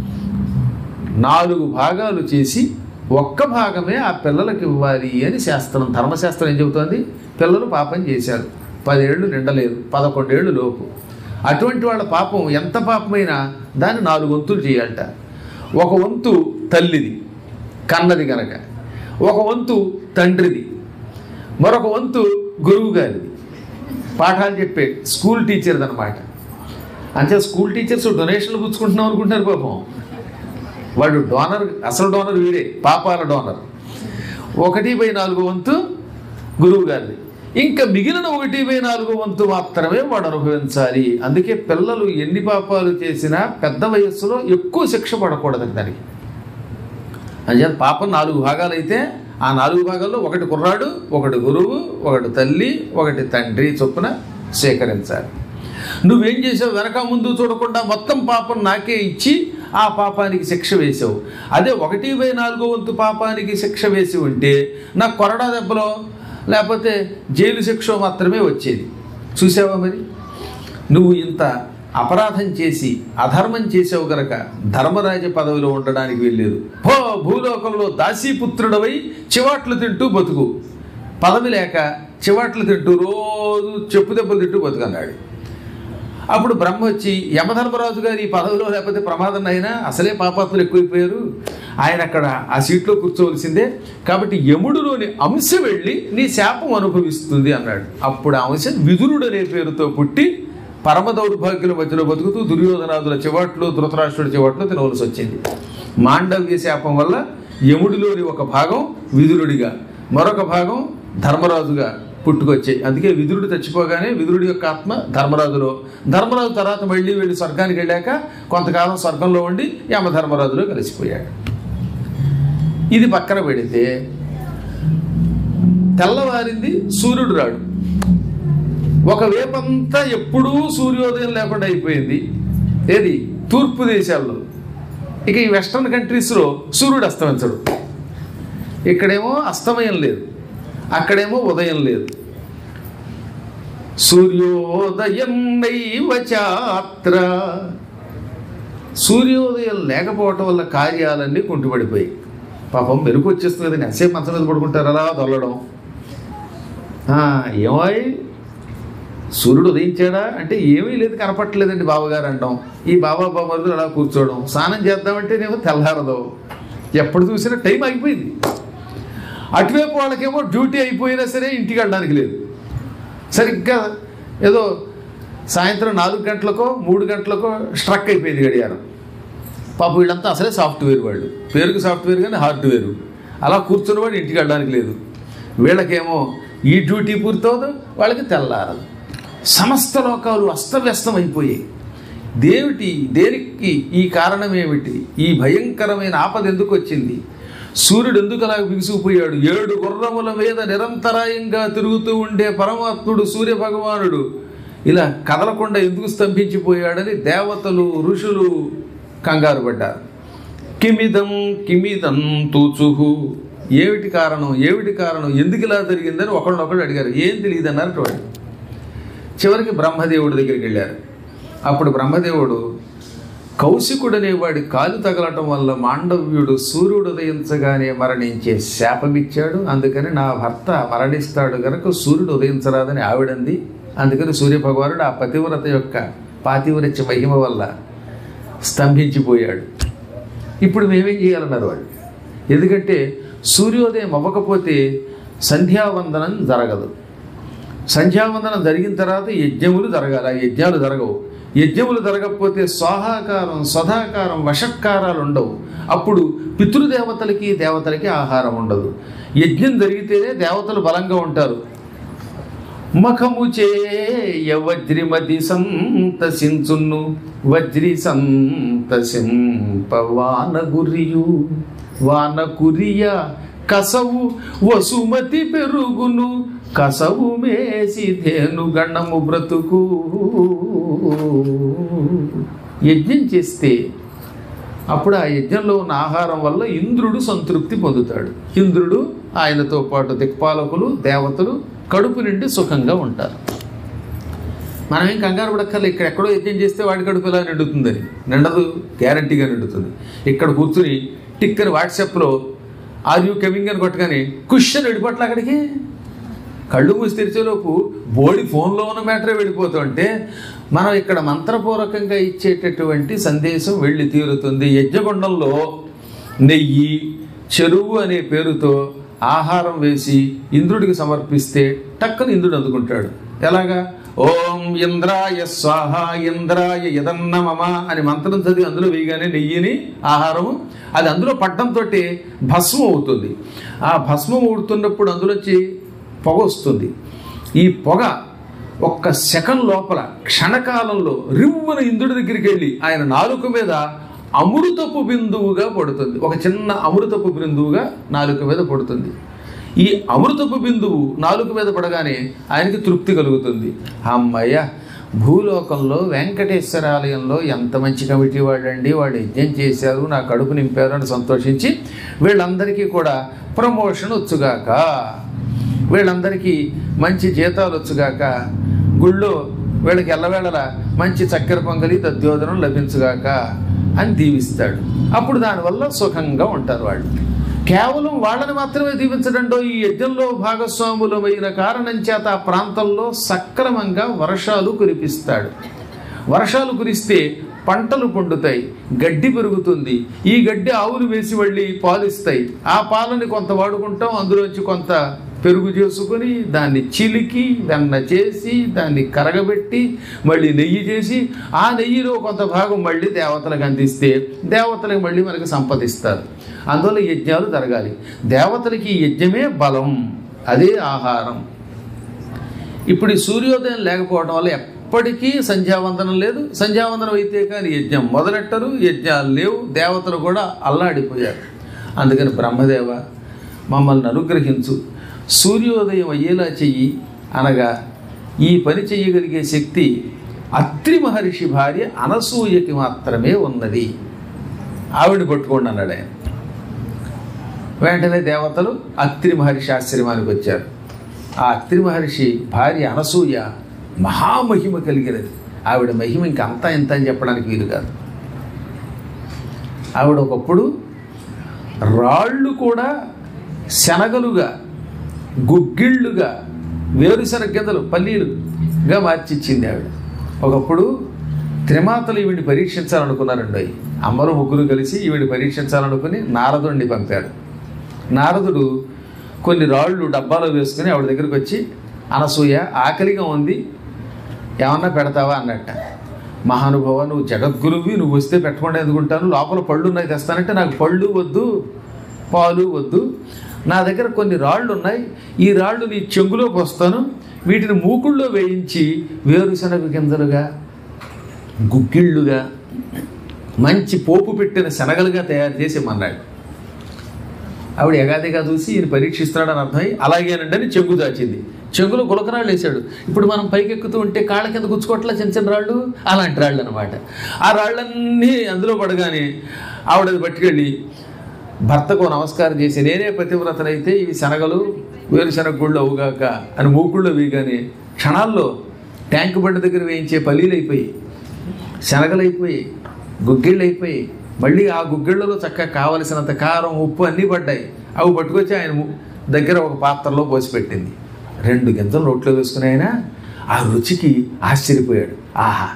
నాలుగు భాగాలు చేసి ఒక్క భాగమే ఆ పిల్లలకి ఇవ్వాలి అని శాస్త్రం ధర్మశాస్త్రం ఏం చెబుతోంది పిల్లలు పాపం చేశారు పదేళ్ళు నిండలేదు పదకొండేళ్ళు లోపు అటువంటి వాళ్ళ పాపం ఎంత పాపమైనా దాన్ని నాలుగు వంతులు చేయాలట ఒక వంతు తల్లిది కన్నది గనక ఒక వంతు తండ్రిది మరొక వంతు గురువు గారిది పాఠాలు చెప్పే స్కూల్ టీచర్ది అనమాట అంతే స్కూల్ టీచర్స్ డొనేషన్లు పుచ్చుకుంటున్నాం అనుకుంటున్నారు పాపం వాడు డోనర్ అసలు డోనర్ వీడే పాపాల డోనర్ ఒకటి బై నాలుగు వంతు గురువు గారిది ఇంకా మిగిలిన ఒకటి బై నాలుగు వంతు మాత్రమే వాడు అనుభవించాలి అందుకే పిల్లలు ఎన్ని పాపాలు చేసినా పెద్ద వయస్సులో ఎక్కువ శిక్ష పడకూడదు దానికి అంచేత పాపం నాలుగు భాగాలు అయితే ఆ నాలుగు భాగాల్లో ఒకటి కుర్రాడు ఒకటి గురువు ఒకటి తల్లి ఒకటి తండ్రి చొప్పున స్వీకరించాలి నువ్వేం చేసావు వెనక ముందు చూడకుండా మొత్తం పాపం నాకే ఇచ్చి ఆ పాపానికి శిక్ష వేసావు అదే ఒకటి బై నాలుగో వంతు పాపానికి శిక్ష వేసి ఉంటే నాకు కొరడా దెబ్బలో లేకపోతే జైలు శిక్ష మాత్రమే వచ్చేది చూసావా మరి నువ్వు ఇంత అపరాధం చేసి అధర్మం చేసావు గనక ధర్మరాజ పదవిలో ఉండడానికి వెళ్ళలేదు పో భూలోకంలో దాసీపుత్రుడవై చివాట్లు తింటూ బతుకు పదవి లేక చివాట్లు తింటూ రోజు చెప్పు దెబ్బలు తింటూ బతుకన్నాడు అప్పుడు బ్రహ్మ వచ్చి యమధర్మరాజు గారి ఈ పదవిలో లేకపోతే ప్రమాదం అయినా అసలే పాపాత్ములు ఎక్కువైపోయారు ఆయన అక్కడ ఆ సీట్లో కూర్చోవలసిందే కాబట్టి యముడులోని అంశ వెళ్ళి నీ శాపం అనుభవిస్తుంది అన్నాడు అప్పుడు ఆ అంశ విదురుడు అనే పేరుతో పుట్టి పరమ దౌర్భాగ్యుల మధ్యలో బతుకుతూ దుర్యోధనాదుల చివాట్లు ధృతరాష్ట్రుడి చివాట్లు తినవలసి వచ్చింది మాండవ్య శాపం వల్ల యముడిలోని ఒక భాగం విదురుడిగా మరొక భాగం ధర్మరాజుగా పుట్టుకొచ్చాయి అందుకే విదురుడు చచ్చిపోగానే విదురుడి యొక్క ఆత్మ ధర్మరాజులో ధర్మరాజు తర్వాత మళ్ళీ వెళ్ళి స్వర్గానికి వెళ్ళాక కొంతకాలం స్వర్గంలో ఉండి యమధర్మరాజులో కలిసిపోయాడు ఇది పక్కన పెడితే తెల్లవారింది సూర్యుడు రాడు ఒక వేపంతా ఎప్పుడూ సూర్యోదయం లేకుండా అయిపోయింది ఏది తూర్పు దేశాల్లో ఇక ఈ వెస్ట్రన్ కంట్రీస్లో సూర్యుడు అస్తమించడు ఇక్కడేమో అస్తమయం లేదు అక్కడేమో ఉదయం లేదు సూర్యోదయం నైవ చాత్ర సూర్యోదయం లేకపోవటం వల్ల కార్యాలన్నీ కుంటుపడిపోయి పాపం మెరుపు వచ్చేస్తుంది కదండి అసేపు మంచం మీద పడుకుంటారు అలా దొల్లడం ఆ, ఏమాయ్ సూర్యుడు ఉదయించాడా అంటే ఏమీ లేదు కనపట్టలేదండి బావగారు అంటాం ఈ బాబా బాబాలు అలా కూర్చోవడం స్నానం చేద్దామంటేనేమో తెల్లారదు ఎప్పుడు చూసినా టైం అయిపోయింది అటువైపు వాళ్ళకేమో డ్యూటీ అయిపోయినా సరే ఇంటికి వెళ్ళడానికి లేదు సరిగ్గా ఏదో సాయంత్రం నాలుగు గంటలకో మూడు గంటలకో స్ట్రక్ అయిపోయింది గడియారం పాప వీళ్ళంతా అసలే సాఫ్ట్వేర్ వాళ్ళు పేరుకి సాఫ్ట్వేర్ కానీ హార్డ్వేర్ అలా కూర్చున్న వాడు ఇంటికి వెళ్ళడానికి లేదు వీళ్ళకేమో ఈ డ్యూటీ పూర్తవదు వాళ్ళకి తెల్లారదు సమస్త లోకాలు అస్తవ్యస్తం అయిపోయాయి దేవిటి దేనికి ఈ కారణం ఏమిటి ఈ భయంకరమైన ఆపద ఎందుకు వచ్చింది సూర్యుడు ఎందుకు అలా బిగుసుకుపోయాడు ఏడు గుర్రముల మీద నిరంతరాయంగా తిరుగుతూ ఉండే పరమాత్ముడు సూర్య భగవానుడు ఇలా కదలకుండా ఎందుకు స్తంభించిపోయాడని దేవతలు ఋషులు కంగారు పడ్డారు కిమిదం కిమిదం తూచుహు ఏమిటి కారణం ఏమిటి కారణం ఎందుకు ఇలా జరిగిందని ఒకళ్ళొకళ్ళు అడిగారు ఏం తెలియదు అన్నారు వాడు చివరికి బ్రహ్మదేవుడి దగ్గరికి వెళ్ళారు అప్పుడు బ్రహ్మదేవుడు కౌశికుడు అనేవాడి కాలు తగలటం వల్ల మాండవ్యుడు సూర్యుడు ఉదయించగానే మరణించే శాపమిచ్చాడు అందుకని నా భర్త మరణిస్తాడు గనక సూర్యుడు ఉదయించరాదని ఆవిడంది అందుకని సూర్యభగవానుడు ఆ పతివ్రత యొక్క పాతివ్రత్య మహిమ వల్ల స్తంభించిపోయాడు ఇప్పుడు మేమేం చేయాలన్నారు వాళ్ళు ఎందుకంటే సూర్యోదయం అవ్వకపోతే సంధ్యావందనం జరగదు సంధ్యావందనం జరిగిన తర్వాత యజ్ఞములు జరగాలి ఆ యజ్ఞాలు జరగవు యజ్ఞములు జరగకపోతే స్వాహాకారం స్వధాకారం వషట్కారాలు ఉండవు అప్పుడు పితృదేవతలకి దేవతలకి ఆహారం ఉండదు యజ్ఞం జరిగితేనే దేవతలు బలంగా ఉంటారు మఖము చేయ వజ్రిమతి సంతసించును వజ్రి సంతసింప వానగురియు వానకురియ కసవు వసుమతి పెరుగును కసవు మేసి ధేను గణము బ్రతుకు యజ్ఞం చేస్తే అప్పుడు ఆ యజ్ఞంలో ఉన్న ఆహారం వల్ల ఇంద్రుడు సంతృప్తి పొందుతాడు ఇంద్రుడు ఆయనతో పాటు దిక్పాలకులు దేవతలు కడుపు నిండి సుఖంగా ఉంటారు మనం ఏం కంగారు పడక్కర్లే ఇక్కడ ఎక్కడో యజ్ఞం చేస్తే వాడి కడుపు ఇలా నిండుతుందని నిండదు గ్యారంటీగా నిండుతుంది ఇక్కడ కూర్చుని టిక్ అని వాట్సాప్లో ఆర్ యూ కమింగ్ అని కొట్టగానే క్వశ్చన్ వెళ్ళిపోట్ల అక్కడికి కళ్ళు మూసి తెరిచేలోపు బోడి ఫోన్లో ఉన్న మ్యాటరే వెళ్ళిపోతుంటే మనం ఇక్కడ మంత్రపూర్వకంగా ఇచ్చేటటువంటి సందేశం వెళ్ళి తీరుతుంది యజ్ఞగుండంలో నెయ్యి చెరువు అనే పేరుతో ఆహారం వేసి ఇంద్రుడికి సమర్పిస్తే టక్కన ఇంద్రుడు అందుకుంటాడు ఎలాగా ఓం ఇంద్రాయ స్వాహ ఇంద్రాయ యదన్న మమ అని మంత్రం చదివి అందులో వేయగానే నెయ్యిని ఆహారము అది అందులో పట్టడంతో భస్మం అవుతుంది ఆ భస్మం ఊడుతున్నప్పుడు అందులోంచి పొగ వస్తుంది ఈ పొగ ఒక్క సెకండ్ లోపల క్షణకాలంలో రివ్వున ఇంద్రుడి దగ్గరికి వెళ్ళి ఆయన నాలుక మీద అమృతపు బిందువుగా పడుతుంది ఒక చిన్న అమృతపు బిందువుగా నాలుక మీద పడుతుంది ఈ అమృతపు బిందువు నాలుక మీద పడగానే ఆయనకి తృప్తి కలుగుతుంది అమ్మయ్య భూలోకంలో వెంకటేశ్వర ఆలయంలో ఎంత మంచి కమిటీ వాళ్ళండి వాళ్ళు యజ్ఞం చేశారు నా కడుపు నింపారు అని సంతోషించి వీళ్ళందరికీ కూడా ప్రమోషన్ వచ్చుగాక వీళ్ళందరికీ మంచి జీతాలు వచ్చుగాక గుళ్ళో వీళ్ళకి ఎల్లవేళలా మంచి చక్కెర పొంగలి దద్యోధనం లభించుగాక అని దీవిస్తాడు అప్పుడు దానివల్ల సుఖంగా ఉంటారు వాళ్ళు కేవలం వాళ్ళని మాత్రమే దీవించడంలో ఈ యజ్ఞంలో భాగస్వాములమైన కారణం చేత ఆ ప్రాంతంలో సక్రమంగా వర్షాలు కురిపిస్తాడు వర్షాలు కురిస్తే పంటలు పండుతాయి గడ్డి పెరుగుతుంది ఈ గడ్డి ఆవులు వేసి వెళ్ళి పాలిస్తాయి ఆ పాలని కొంత వాడుకుంటాం అందులోంచి కొంత పెరుగు చేసుకుని దాన్ని చిలికి వెన్న చేసి దాన్ని కరగబెట్టి మళ్ళీ నెయ్యి చేసి ఆ నెయ్యిలో కొంత భాగం మళ్ళీ దేవతలకు అందిస్తే దేవతలకు మళ్ళీ మనకి సంపదిస్తారు అందువల్ల యజ్ఞాలు జరగాలి దేవతలకి ఈ యజ్ఞమే బలం అదే ఆహారం ఇప్పుడు ఈ సూర్యోదయం లేకపోవడం వల్ల ఎప్పటికీ సంధ్యావందనం లేదు సంధ్యావందనం అయితే కానీ యజ్ఞం మొదలెట్టరు యజ్ఞాలు లేవు దేవతలు కూడా అల్లాడిపోయారు అందుకని బ్రహ్మదేవ మమ్మల్ని అనుగ్రహించు సూర్యోదయం అయ్యేలా చెయ్యి అనగా ఈ పని చెయ్యగలిగే శక్తి అత్రి మహర్షి భార్య అనసూయకి మాత్రమే ఉన్నది ఆవిడ పట్టుకోండి అన్నాడు ఆయన వెంటనే దేవతలు అత్రి మహర్షి ఆశ్రమానికి వచ్చారు ఆ అత్రి మహర్షి భార్య అనసూయ మహామహిమ కలిగినది ఆవిడ మహిమ ఇంక అంతా ఇంత అని చెప్పడానికి వీలు కాదు ఆవిడ ఒకప్పుడు రాళ్ళు కూడా శనగలుగా గుగ్గిళ్ళుగా వేరుశనగ గింజలు పల్లీలుగా మార్చిచ్చింది ఆవిడ ఒకప్పుడు త్రిమాతలు ఈవిడిని పరీక్షించాలనుకున్నారండి అమ్మరు ముగ్గురు కలిసి ఈవిడిని పరీక్షించాలనుకుని నారదుడిని పంపారు నారదుడు కొన్ని రాళ్ళు డబ్బాలో వేసుకుని ఆవిడ దగ్గరికి వచ్చి అనసూయ ఆకలిగా ఉంది ఏమన్నా పెడతావా అన్నట్ట మహానుభావ నువ్వు జగద్గురువి నువ్వు వస్తే పెట్టకుండా ఎందుకుంటాను లోపల పళ్ళు ఉన్నాయి తెస్తానంటే నాకు పళ్ళు వద్దు పాలు వద్దు నా దగ్గర కొన్ని రాళ్ళు ఉన్నాయి ఈ రాళ్ళు నీ చెంగులో పోస్తాను వీటిని మూకుళ్ళో వేయించి వేరుశనగ గింజలుగా గుగ్గిళ్ళుగా మంచి పోపు పెట్టిన శనగలుగా తయారు చేసి ఇమ్మన్నాడు ఆవిడ ఎగాదిగా చూసి ఈయన పరీక్షిస్తున్నాడని అర్థమై అలాగేనండి అని చెంగు దాచింది చెంగులో గులకరాళ్ళు వేసాడు ఇప్పుడు మనం పైకి ఎక్కుతూ ఉంటే కాళ్ళ కింద గుచ్చుకోవట్లా చిన్న చిన్న రాళ్ళు అలాంటి రాళ్ళు అనమాట ఆ రాళ్ళన్నీ అందులో పడగానే ఆవిడ అది పట్టుకెళ్ళి భర్తకు నమస్కారం చేసి నేనే పతివ్రతనైతే ఇవి శనగలు వేరుశనగ గుళ్ళు అవుగాక అని మూకుళ్ళు వేయగానే క్షణాల్లో ట్యాంక్ బండి దగ్గర వేయించే పల్లీలు అయిపోయి శనగలు అయిపోయి గుగ్గిళ్ళు అయిపోయి మళ్ళీ ఆ గుగ్గిళ్ళలో చక్కగా కావలసినంత కారం ఉప్పు అన్నీ పడ్డాయి అవి పట్టుకొచ్చి ఆయన ము- దగ్గర ఒక పాత్రలో పోసి పెట్టింది రెండు గింజలు నోట్లో వేసుకుని ఆయన ఆ రుచికి ఆశ్చర్యపోయాడు ఆహా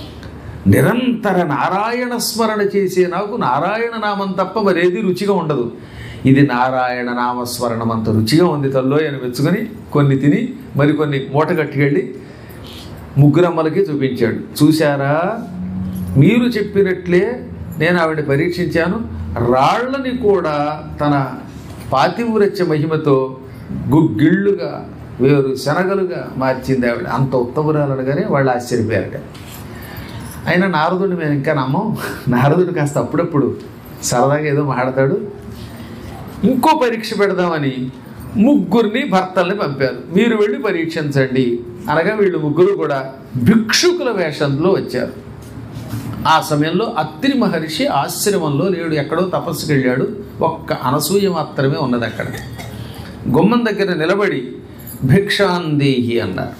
నిరంతర నారాయణ స్మరణ చేసే నాకు నారాయణ నామం తప్ప మరేది రుచిగా ఉండదు ఇది నారాయణ నామస్మరణం అంత రుచిగా ఉంది తల్లో అని మెచ్చుకొని కొన్ని తిని మరికొన్ని మూట కట్టుకెళ్ళి ముగ్గురమ్మలకి చూపించాడు చూశారా మీరు చెప్పినట్లే నేను ఆవిడ పరీక్షించాను రాళ్ళని కూడా తన పాతివ్రత్య మహిమతో గుగ్గిళ్ళుగా వేరు శనగలుగా మార్చింది ఆవిడ అంత ఉత్తమురాలు అనగానే వాళ్ళు ఆశ్చర్యపోయారట అయినా నారదుడిని మేము ఇంకా నమ్మం నారదుడు కాస్త అప్పుడప్పుడు సరదాగా ఏదో మాట్లాడతాడు ఇంకో పరీక్ష పెడదామని ముగ్గురిని భర్తల్ని పంపారు మీరు వెళ్ళి పరీక్షించండి అనగా వీళ్ళు ముగ్గురు కూడా భిక్షుకుల వేషంలో వచ్చారు ఆ సమయంలో అత్రి మహర్షి ఆశ్రమంలో లేడు ఎక్కడో తపస్సుకి వెళ్ళాడు ఒక్క అనసూయ మాత్రమే ఉన్నది అక్కడ గుమ్మం దగ్గర నిలబడి భిక్షాందేహి అన్నారు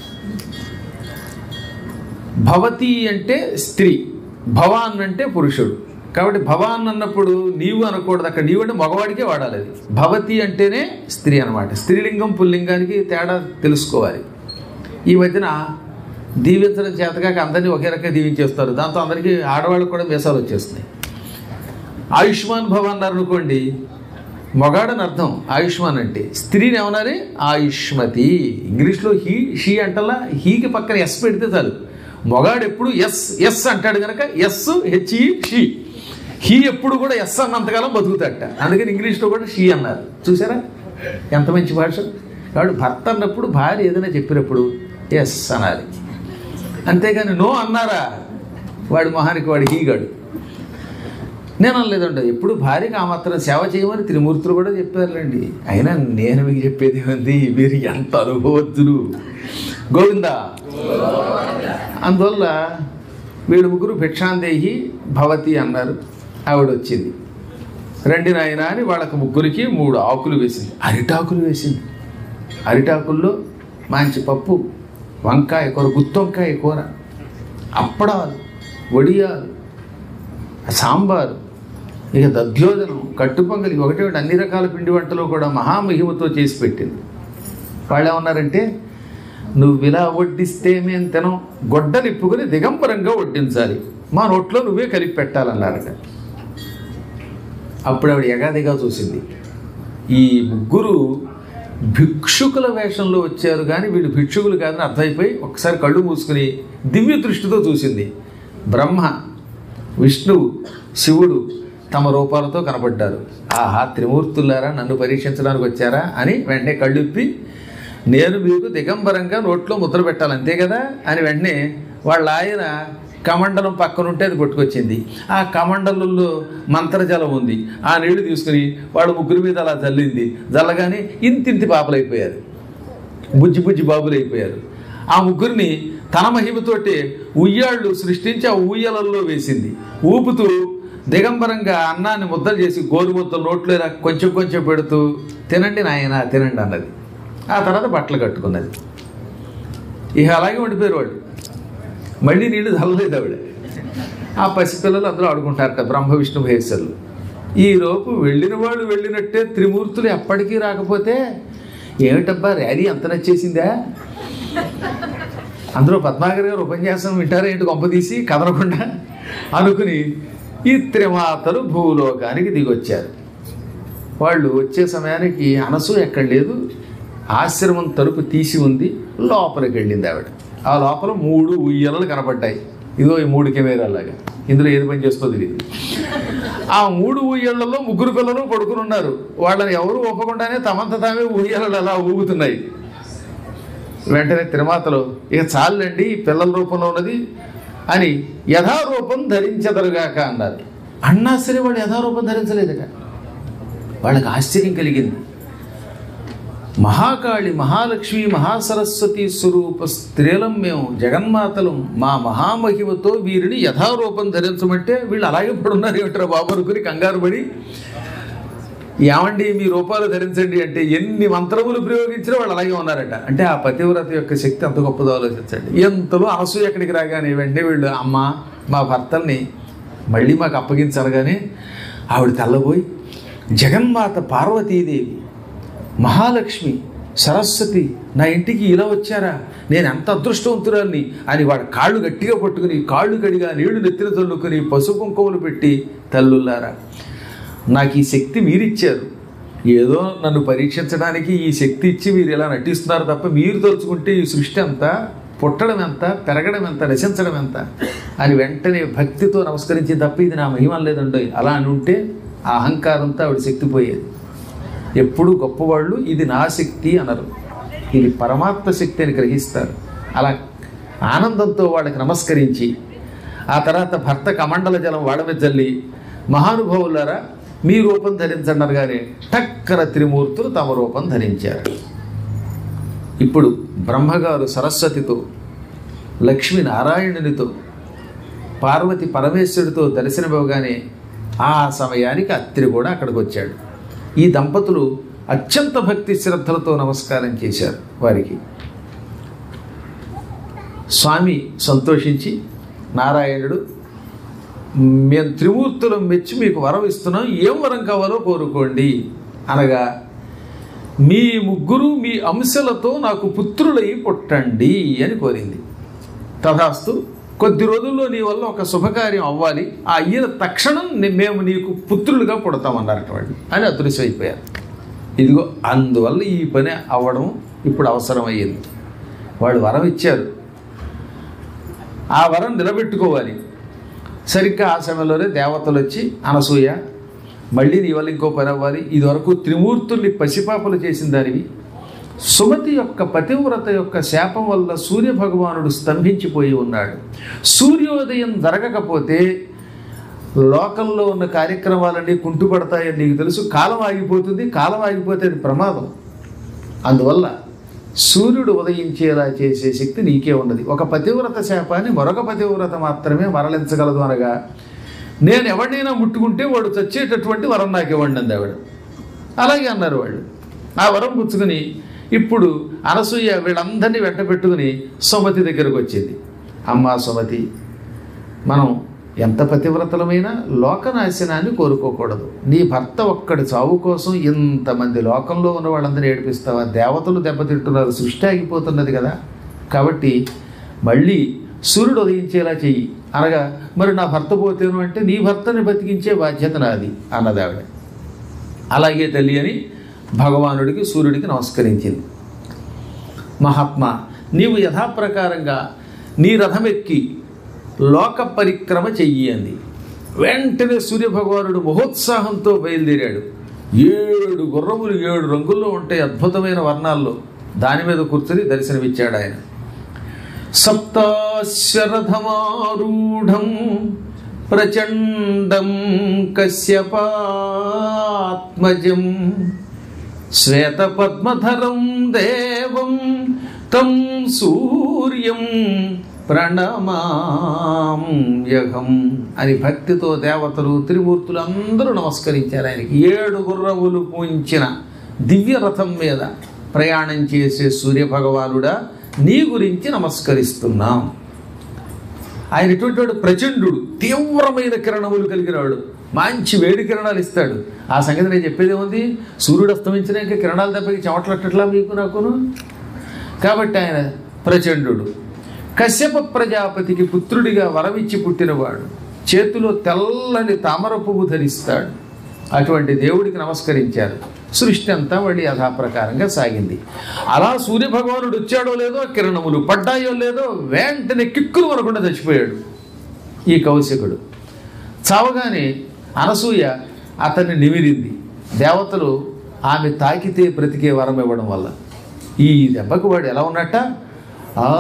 భవతి అంటే స్త్రీ భవాన్ అంటే పురుషుడు కాబట్టి భవాన్ అన్నప్పుడు నీవు అనకూడదు అక్కడ నీవు అంటే మగవాడికే వాడాలి అది భవతి అంటేనే స్త్రీ అనమాట స్త్రీలింగం పుల్లింగానికి తేడా తెలుసుకోవాలి ఈ మధ్యన దీవించడం చేతకాక అందరినీ ఒకే రకంగా దీవించేస్తారు దాంతో అందరికీ ఆడవాళ్ళకు కూడా మీసాలు వచ్చేస్తాయి ఆయుష్మాన్ భవ అన్నారు అనుకోండి మొగాడని అర్థం ఆయుష్మాన్ అంటే స్త్రీని ఏమన్నారు ఆయుష్మతి ఇంగ్లీష్లో హీ షీ అంటలా హీకి పక్కన ఎస్ పెడితే చాలు మొగాడు ఎప్పుడు ఎస్ ఎస్ అంటాడు కనుక ఎస్ హెచ్ఈ షీ హీ ఎప్పుడు కూడా ఎస్ అన్నంతకాలం బతుకుతాడట అందుకని ఇంగ్లీష్లో కూడా షీ అన్నారు చూసారా ఎంత మంచి భాష కాబట్టి భర్త అన్నప్పుడు భార్య ఏదైనా చెప్పినప్పుడు ఎస్ అనాలి అంతేగాని నో అన్నారా వాడి మొహానికి వాడి హీగాడు నేను అనలేదండి ఎప్పుడు భార్యకి ఆ మాత్రం సేవ చేయమని త్రిమూర్తులు కూడా చెప్పారులేండి అయినా నేను మీకు చెప్పేది ఉంది మీరు ఎంత అనుభవద్దులు గోవిందా అందువల్ల వీడు ముగ్గురు భిక్షాందేహి భవతి అన్నారు ఆవిడ వచ్చింది రండి నాయన అని వాళ్ళకి ముగ్గురికి మూడు ఆకులు వేసింది అరిటాకులు వేసింది అరిటాకుల్లో మంచి పప్పు వంకాయ కూర గుత్తొంకాయ కూర అప్పడాలు వడియాలు సాంబారు ఇక దధ్యోజనం కట్టుపొంగలి ఒకటి ఒకటి అన్ని రకాల పిండి వంటలు కూడా మహామహిమతో చేసి పెట్టింది వాళ్ళు ఏమన్నారంటే నువ్వు ఇలా వడ్డిస్తే మేము తినం గొడ్డలిప్పుకొని దిగంబరంగా వడ్డించాలి మా నోట్లో నువ్వే కలిపి పెట్టాలన్నారట అప్పుడు ఆవిడ ఎగాదిగా చూసింది ఈ ముగ్గురు భిక్షుకుల వేషంలో వచ్చారు కానీ వీళ్ళు భిక్షుకులు కాదని అర్థమైపోయి ఒకసారి కళ్ళు మూసుకుని దివ్య దృష్టితో చూసింది బ్రహ్మ విష్ణువు శివుడు తమ రూపాలతో కనబడ్డారు ఆహా త్రిమూర్తులారా నన్ను పరీక్షించడానికి వచ్చారా అని వెంటనే కళ్ళు ఇప్పి నేను మీకు దిగంబరంగా నోట్లో ముద్ర పెట్టాలి అంతే కదా అని వెంటనే వాళ్ళ ఆయన కమండలం పక్కన ఉంటే అది పట్టుకొచ్చింది ఆ కమండలంలో మంత్రజలం ఉంది ఆ నీళ్లు తీసుకుని వాడు ముగ్గురు మీద అలా చల్లింది చల్లగానే ఇంతింతి పాపలైపోయారు బుజ్జి బుజ్జి బాబులు అయిపోయారు ఆ ముగ్గురిని తన మహిమతోటి ఉయ్యాళ్ళు సృష్టించి ఆ ఊయలల్లో వేసింది ఊపుతూ దిగంబరంగా అన్నాన్ని ముద్దలు చేసి గోరు ముద్దలు నోట్లో ఇలా కొంచెం కొంచెం పెడుతూ తినండి నాయన తినండి అన్నది ఆ తర్వాత బట్టలు కట్టుకున్నది ఇక అలాగే ఉండిపోయారు వాళ్ళు మళ్ళీ నీళ్లు చల్లలేదు ఆవిడ ఆ పసిపిల్లలు అందరూ ఆడుకుంటారట బ్రహ్మ విష్ణు మహేశ్వరులు ఈ లోపు వెళ్ళిన వాళ్ళు వెళ్ళినట్టే త్రిమూర్తులు ఎప్పటికీ రాకపోతే ఏమిటబ్బా ర్యాలీ అంత నచ్చేసిందా అందరూ పద్మాగర్ గారు ఉపన్యాసం వింటారా ఏంటి కొంప తీసి కదలకుండా అనుకుని ఈ త్రిమాతలు భూలోకానికి దిగొచ్చారు వాళ్ళు వచ్చే సమయానికి అనసు ఎక్కడ లేదు ఆశ్రమం తలుపు తీసి ఉంది లోపలికి వెళ్ళింది ఆవిడ ఆ లోపల మూడు ఉయ్యలలు కనపడ్డాయి ఇదిగో ఈ మూడు కెమెరాలాగా ఇందులో ఏది పని చేస్తుందో తెలియదు ఆ మూడు ఊయళ్లలో ముగ్గురు పిల్లలు పడుకుని ఉన్నారు వాళ్ళని ఎవరు ఒప్పకుండానే తమంత తామే ఊయలలు అలా ఊగుతున్నాయి వెంటనే తిరుమాతలు ఇక చాలండి ఈ పిల్లల రూపంలో ఉన్నది అని యథారూపం ధరించదరుగాక అన్నారు అన్నా సరే వాళ్ళు యథారూపం ధరించలేదుగా వాళ్ళకి ఆశ్చర్యం కలిగింది మహాకాళి మహాలక్ష్మి మహాసరస్వతి స్వరూప స్త్రీలం మేము జగన్మాతలం మా మహామహిమతో వీరిని యథారూపం ధరించమంటే వీళ్ళు అలాగే పడున్నారు ఏమిట్రా బాబు అనుకుని కంగారు పడి ఏమండి మీ రూపాలు ధరించండి అంటే ఎన్ని మంత్రములు ప్రయోగించినా వాళ్ళు అలాగే ఉన్నారట అంటే ఆ పతివ్రత యొక్క శక్తి అంత గొప్పదో ఆలోచించండి ఎంతలో అనసూయ ఎక్కడికి రాగానే వెంటనే వీళ్ళు అమ్మ మా భర్తల్ని మళ్ళీ మాకు అప్పగించరగానే ఆవిడ తెల్లబోయి జగన్మాత పార్వతీదేవి మహాలక్ష్మి సరస్వతి నా ఇంటికి ఇలా వచ్చారా నేను ఎంత అదృష్టవంతురాల్ని అని వాడు కాళ్ళు గట్టిగా పట్టుకుని కాళ్ళు కడిగా నీళ్లు నెత్తిన చల్లుకుని పసుపు కుంకుమలు పెట్టి తల్లుల్లారా నాకు ఈ శక్తి మీరిచ్చారు ఏదో నన్ను పరీక్షించడానికి ఈ శక్తి ఇచ్చి మీరు ఇలా నటిస్తున్నారు తప్ప మీరు తలుచుకుంటే ఈ సృష్టి అంతా పుట్టడం ఎంత పెరగడం ఎంత రచించడం ఎంత అని వెంటనే భక్తితో నమస్కరించి తప్ప ఇది నా మహిమ లేదండో అలా అని ఉంటే ఆ అహంకారంతో ఆవిడ శక్తి పోయేది ఎప్పుడు గొప్పవాళ్ళు ఇది నా శక్తి అనరు ఇది పరమాత్మ శక్తి అని గ్రహిస్తారు అలా ఆనందంతో వాళ్ళకి నమస్కరించి ఆ తర్వాత భర్త కమండల జలం వాళ్ళ మీద జల్లి మహానుభావులారా మీ రూపం ధరించన్నారు కానీ టక్కర త్రిమూర్తులు తమ రూపం ధరించారు ఇప్పుడు బ్రహ్మగారు సరస్వతితో లక్ష్మీ నారాయణునితో పార్వతి పరమేశ్వరుడితో దర్శనమివ్వగానే ఆ సమయానికి అత్రి కూడా అక్కడికి వచ్చాడు ఈ దంపతులు అత్యంత భక్తి శ్రద్ధలతో నమస్కారం చేశారు వారికి స్వామి సంతోషించి నారాయణుడు మేము త్రిమూర్తులం మెచ్చి మీకు వరం ఇస్తున్నాం ఏం వరం కావాలో కోరుకోండి అనగా మీ ముగ్గురు మీ అంశలతో నాకు పుత్రులై పుట్టండి అని కోరింది తథాస్తు కొద్ది రోజుల్లో నీ వల్ల ఒక శుభకార్యం అవ్వాలి ఆ అయిన తక్షణం ని- మేము నీకు పుత్రులుగా పుడతామన్నారట వాళ్ళు అని అదృశ్యమైపోయారు ఇదిగో అందువల్ల ఈ పని అవ్వడం ఇప్పుడు అవసరమయ్యింది వాళ్ళు వరం ఇచ్చారు ఆ వరం నిలబెట్టుకోవాలి సరిగ్గా ఆ సమయంలోనే దేవతలు వచ్చి అనసూయ మళ్ళీ నీ వల్ల ఇంకో పని అవ్వాలి ఇదివరకు త్రిమూర్తుల్ని పసిపాపలు చేసిన దానివి సుమతి యొక్క పతివ్రత యొక్క శాపం వల్ల సూర్య భగవానుడు స్తంభించిపోయి ఉన్నాడు సూర్యోదయం జరగకపోతే లోకంలో ఉన్న కార్యక్రమాలన్నీ కుంటుపడతాయని నీకు తెలుసు కాలం ఆగిపోతుంది కాలం ఆగిపోతే అది ప్రమాదం అందువల్ల సూర్యుడు ఉదయించేలా చేసే శక్తి నీకే ఉన్నది ఒక పతివ్రత శాపాన్ని మరొక పతివ్రత మాత్రమే మరలించగలదు అనగా నేను ఎవరినైనా ముట్టుకుంటే వాడు చచ్చేటటువంటి వరం నాకు ఇవ్వండి అంది ఆవిడ అలాగే అన్నారు వాళ్ళు ఆ వరం పుచ్చుకుని ఇప్పుడు అనసూయ వీళ్ళందరినీ వెంట పెట్టుకుని సుమతి దగ్గరకు వచ్చింది అమ్మా సుమతి మనం ఎంత పతివ్రతలమైనా లోకనాశనాన్ని కోరుకోకూడదు నీ భర్త ఒక్కడి చావు కోసం ఇంతమంది లోకంలో ఉన్న వాళ్ళందరినీ ఏడిపిస్తావా దేవతలు దెబ్బతింటున్నారు సృష్టి ఆగిపోతున్నది కదా కాబట్టి మళ్ళీ సూర్యుడు ఉదయించేలా చెయ్యి అనగా మరి నా భర్త పోతేను అంటే నీ భర్తని బతికించే బాధ్యత నాది అన్నది ఆవిడ అలాగే తల్లి అని భగవానుడికి సూర్యుడికి నమస్కరించింది మహాత్మా నీవు యథాప్రకారంగా నీ రథమెక్కి లోక పరిక్రమ చెయ్యి అంది వెంటనే సూర్యభగవానుడు మహోత్సాహంతో బయలుదేరాడు ఏడు గుర్రములు ఏడు రంగుల్లో ఉంటాయి అద్భుతమైన వర్ణాల్లో దాని మీద కూర్చొని దర్శనమిచ్చాడు ఆయన సప్తాశ్వరథమారూఢం ప్రచండం కశ్యపాత్మజం శ్వేతపద్మధరం దేవం తం సూర్యం ప్రణమామ్యహం అని భక్తితో దేవతలు త్రిమూర్తులు అందరూ నమస్కరించారు ఆయనకి ఏడు గుర్రవులు పూంచిన దివ్య రథం మీద ప్రయాణం చేసే సూర్యభగవానుడా నీ గురించి నమస్కరిస్తున్నాం ఆయన ఎటువంటి వాడు ప్రచండు తీవ్రమైన కిరణములు కలిగినవాడు మంచి వేడి కిరణాలు ఇస్తాడు ఆ సంగతి నేను చెప్పేది ఏముంది సూర్యుడు అస్తమించినాక కిరణాలు దెబ్బకి చెమటలట్టట్లా మీకు నాకును కాబట్టి ఆయన ప్రచండు కశ్యప ప్రజాపతికి పుత్రుడిగా వరమిచ్చి పుట్టినవాడు చేతిలో తెల్లని తామర పువ్వు ధరిస్తాడు అటువంటి దేవుడికి నమస్కరించారు సృష్టి అంతా మళ్ళీ యథాప్రకారంగా సాగింది అలా సూర్యభగవానుడు వచ్చాడో లేదో కిరణములు పడ్డాయో లేదో వెంటనే కిక్కులు వరకుండా చచ్చిపోయాడు ఈ కౌశికుడు చావగానే అనసూయ అతన్ని నిమిరింది దేవతలు ఆమె తాకితే బ్రతికే వరం ఇవ్వడం వల్ల ఈ దెబ్బకు వాడు ఎలా ఉన్నట్ట ఆ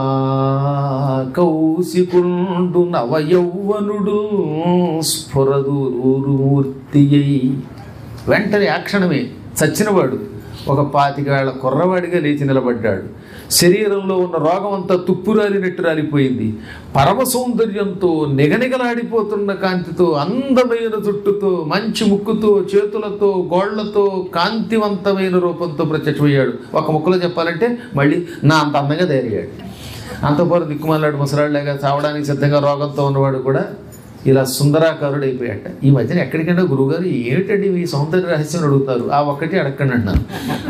కౌశికుండు నవయౌవనుడు స్ఫురదూరుమూర్తి అయి వెంటనే ఆ క్షణమే చచ్చినవాడు ఒక పాతికేళ్ల కుర్రవాడిగా లేచి నిలబడ్డాడు శరీరంలో ఉన్న రోగం అంతా తుప్పురాలినట్టు రాలిపోయింది పరమ సౌందర్యంతో నిగనిగలాడిపోతున్న కాంతితో అందమైన జుట్టుతో మంచి ముక్కుతో చేతులతో గోళ్లతో కాంతివంతమైన రూపంతో ప్రత్యక్షమయ్యాడు ఒక ముక్కలో చెప్పాలంటే మళ్ళీ నా అంత అందంగా తయారయ్యాడు అంతపూర్వ దిక్కుమాలాడు ముసలాళ్ళగా చావడానికి సిద్ధంగా రోగంతో ఉన్నవాడు కూడా ఇలా సుందరాకారుడు అయిపోయాట ఈ మధ్యన ఎక్కడికైనా గురువుగారు ఏమిటండి మీ సౌందర్య రహస్యం అడుగుతారు ఆ ఒక్కటి అడగండి అన్నాను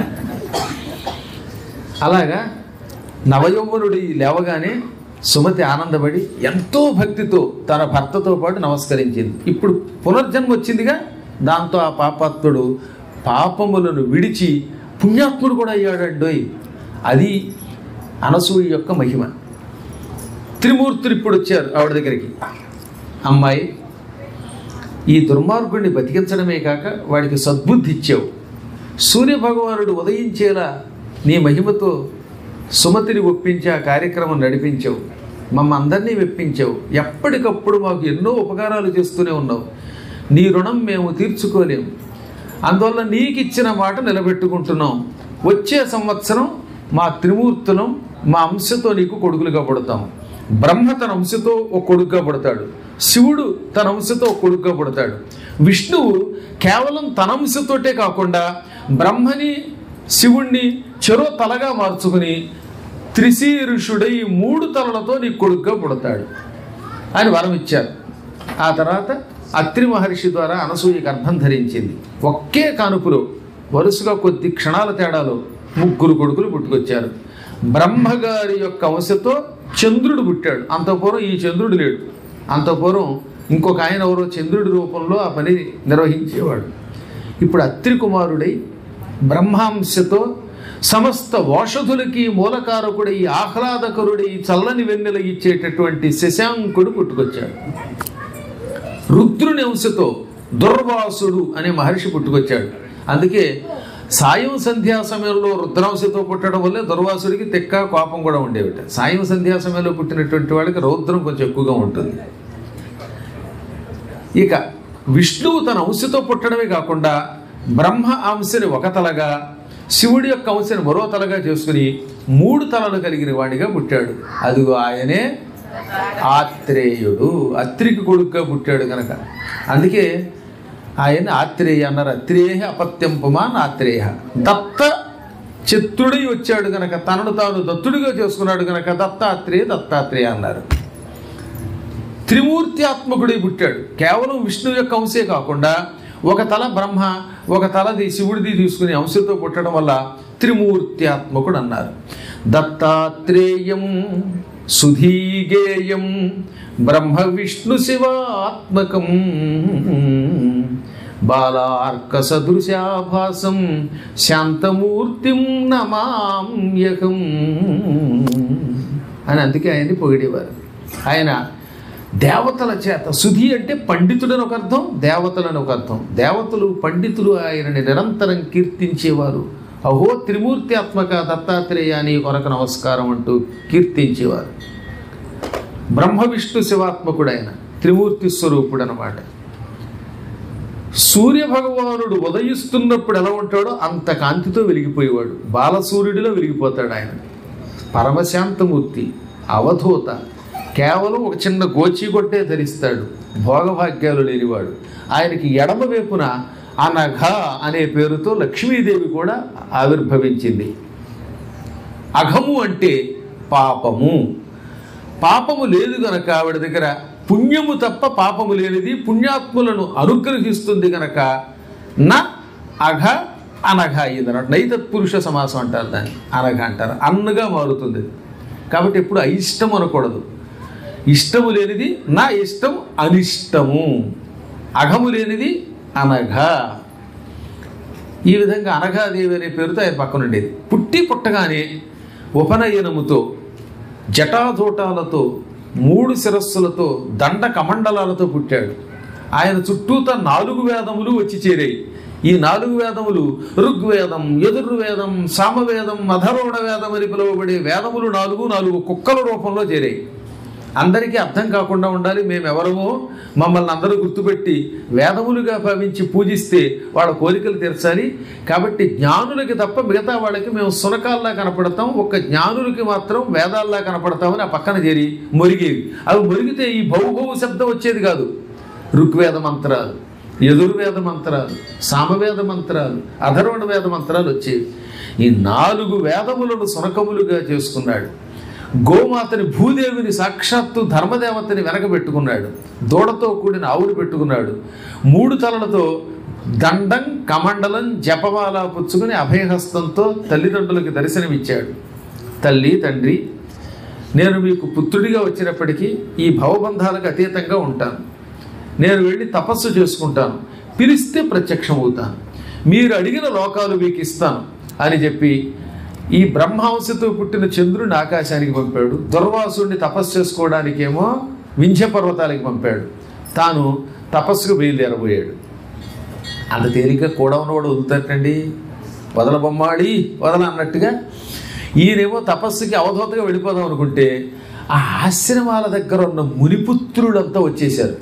అలాగా నవయౌవనుడి లేవగానే సుమతి ఆనందపడి ఎంతో భక్తితో తన భర్తతో పాటు నమస్కరించింది ఇప్పుడు పునర్జన్మ వచ్చిందిగా దాంతో ఆ పాపాత్ముడు పాపములను విడిచి పుణ్యాత్ముడు కూడా అయ్యాడండోయ్ అది అనసూయ యొక్క మహిమ త్రిమూర్తులు ఇప్పుడు వచ్చారు ఆవిడ దగ్గరికి అమ్మాయి ఈ దుర్మార్గుడిని బతికించడమే కాక వాడికి సద్బుద్ధి ఇచ్చావు సూర్యభగవానుడు ఉదయించేలా నీ మహిమతో సుమతిని ఒప్పించి ఆ కార్యక్రమం నడిపించావు మమ్మ అందరినీ మెప్పించావు ఎప్పటికప్పుడు మాకు ఎన్నో ఉపకారాలు చేస్తూనే ఉన్నావు నీ రుణం మేము తీర్చుకోలేము అందువల్ల నీకు ఇచ్చిన మాట నిలబెట్టుకుంటున్నాం వచ్చే సంవత్సరం మా త్రిమూర్తులం మా అంశతో నీకు కొడుకులుగా పుడతాం బ్రహ్మ తన అంశతో ఒక కొడుకుగా పుడతాడు శివుడు తన అంశతో ఒక కొడుకుగా పుడతాడు విష్ణువు కేవలం తన అంశతోటే కాకుండా బ్రహ్మని శివుణ్ణి చెరో తలగా మార్చుకుని త్రిశీరుషుడై మూడు తలలతో నీ కొడుకుగా పుడతాడు అని వరం ఇచ్చారు ఆ తర్వాత అత్రి మహర్షి ద్వారా అనసూయ గర్భం ధరించింది ఒకే కానుపులో వరుసగా కొద్ది క్షణాల తేడాలో ముగ్గురు కొడుకులు పుట్టుకొచ్చారు బ్రహ్మగారి యొక్క అంశతో చంద్రుడు పుట్టాడు అంత పూర్వం ఈ చంద్రుడు లేడు అంత పూర్వం ఇంకొక ఆయన ఎవరో చంద్రుడి రూపంలో ఆ పని నిర్వహించేవాడు ఇప్పుడు అత్రి కుమారుడై బ్రహ్మాంశతో సమస్త ఓషధులకి మూలకారకుడై ఆహ్లాదకరుడై చల్లని వెన్నెల ఇచ్చేటటువంటి శశాంకుడు పుట్టుకొచ్చాడు రుద్రుని అంశతో దుర్వాసుడు అనే మహర్షి పుట్టుకొచ్చాడు అందుకే సాయం సంధ్యా సమయంలో రుద్రాంశతో పుట్టడం వల్లే దుర్వాసుడికి తెక్క కోపం కూడా ఉండేవిట సాయం సంధ్యా సమయంలో పుట్టినటువంటి వాళ్ళకి రౌద్రం కొంచెం ఎక్కువగా ఉంటుంది ఇక విష్ణువు తన అంశతో పుట్టడమే కాకుండా బ్రహ్మ అంశని ఒక తలగా శివుడి యొక్క అంశని మరో తలగా చేసుకుని మూడు తలలు కలిగిన వాడిగా పుట్టాడు అదిగో ఆయనే ఆత్రేయుడు అత్రికి కొడుకుగా పుట్టాడు కనుక అందుకే ఆయన ఆత్రేయ అన్నారు అత్రేయ అపత్యం పుమాన్ ఆత్రేయ దత్త చిత్తుడై వచ్చాడు గనక తనను తాను దత్తుడిగా చేసుకున్నాడు గనక దత్తాత్రేయ దత్తాత్రేయ అన్నారు త్రిమూర్తి ఆత్మకుడై పుట్టాడు కేవలం విష్ణువు యొక్క అంశే కాకుండా ఒక తల బ్రహ్మ ఒక తలది శివుడిది తీసుకుని అంశతో పుట్టడం వల్ల త్రిమూర్తి ఆత్మకుడు అన్నారు దత్తాత్రేయం సుధీగేయం బ్రహ్మ విష్ణు శివాత్మకం బాలార్క సదృశాభాసం శాంతమూర్తిం నమామ్యకం అని అందుకే ఆయన్ని పొగిడేవారు ఆయన దేవతల చేత సుధి అంటే పండితుడని ఒక అర్థం దేవతలని ఒక అర్థం దేవతలు పండితులు ఆయనని నిరంతరం కీర్తించేవారు అహో త్రిమూర్తి ఆత్మక దత్తాత్రేయ అని కొరకు నమస్కారం అంటూ కీర్తించేవారు బ్రహ్మ విష్ణు శివాత్మకుడు ఆయన త్రిమూర్తి స్వరూపుడు అనమాట సూర్య భగవానుడు ఉదయిస్తున్నప్పుడు ఎలా ఉంటాడో అంత కాంతితో వెలిగిపోయేవాడు బాలసూర్యుడిలో వెలిగిపోతాడు ఆయన పరమశాంతమూర్తి అవధూత కేవలం ఒక చిన్న గోచి కొట్టే ధరిస్తాడు భోగభాగ్యాలు లేనివాడు ఆయనకి ఎడమ వైపున అనఘ అనే పేరుతో లక్ష్మీదేవి కూడా ఆవిర్భవించింది అఘము అంటే పాపము పాపము లేదు గనక ఆవిడ దగ్గర పుణ్యము తప్ప పాపము లేనిది పుణ్యాత్ములను అనుగ్రహిస్తుంది గనక న అఘ అనఘ అయ్యింది నైతత్పురుష సమాసం అంటారు దాన్ని అనఘ అంటారు అన్నగా మారుతుంది కాబట్టి ఎప్పుడు అయిష్టం అనకూడదు ఇష్టము లేనిది నా ఇష్టం అనిష్టము అఘము లేనిది అనఘ ఈ విధంగా అనఘాదేవి అనే పేరుతో ఆయన పక్కన ఉండేది పుట్టి పుట్టగానే ఉపనయనముతో జటాజోటాలతో మూడు శిరస్సులతో దండ కమండలాలతో పుట్టాడు ఆయన చుట్టూత నాలుగు వేదములు వచ్చి చేరాయి ఈ నాలుగు వేదములు ఋగ్వేదం యజుర్వేదం సామవేదం అధరోణ వేదం అని పిలువబడే వేదములు నాలుగు నాలుగు కుక్కల రూపంలో చేరాయి అందరికీ అర్థం కాకుండా ఉండాలి మేము ఎవరమో మమ్మల్ని అందరూ గుర్తుపెట్టి వేదములుగా భావించి పూజిస్తే వాళ్ళ కోరికలు తీర్చాలి కాబట్టి జ్ఞానులకి తప్ప మిగతా వాళ్ళకి మేము సునకాల్లా కనపడతాం ఒక్క జ్ఞానులకి మాత్రం వేదాల్లా కనపడతామని ఆ పక్కన చేరి మొరిగేవి అవి మొరిగితే ఈ భౌభౌ శబ్దం వచ్చేది కాదు ఋగ్వేద మంత్రాలు యజుర్వేద మంత్రాలు సామవేద మంత్రాలు అధర్వణ వేద మంత్రాలు వచ్చేవి ఈ నాలుగు వేదములను సునకములుగా చేసుకున్నాడు గోమాతని భూదేవిని సాక్షాత్తు ధర్మదేవతని వెనకబెట్టుకున్నాడు దూడతో కూడిన ఆవులు పెట్టుకున్నాడు మూడు తలలతో దండం కమండలం జపమాల పుచ్చుకుని అభయహస్తంతో తల్లిదండ్రులకి దర్శనమిచ్చాడు తల్లి తండ్రి నేను మీకు పుత్రుడిగా వచ్చినప్పటికీ ఈ భవబంధాలకు అతీతంగా ఉంటాను నేను వెళ్ళి తపస్సు చేసుకుంటాను పిలిస్తే ప్రత్యక్షమవుతాను మీరు అడిగిన లోకాలు మీకు ఇస్తాను అని చెప్పి ఈ బ్రహ్మాంశతో పుట్టిన చంద్రుడిని ఆకాశానికి పంపాడు దుర్వాసుడిని తపస్సు చేసుకోవడానికేమో వింధ్య పర్వతాలకి పంపాడు తాను తపస్సుకు బయలుదేరబోయాడు అంత తేలిక కూడా ఉన్నవాడు వదులుతాటండి వదల బొమ్మాడి వదల అన్నట్టుగా ఈయనేమో తపస్సుకి అవధూతగా వెళ్ళిపోదాం అనుకుంటే ఆ ఆశ్రమాల దగ్గర ఉన్న మునిపుత్రులంతా వచ్చేశారు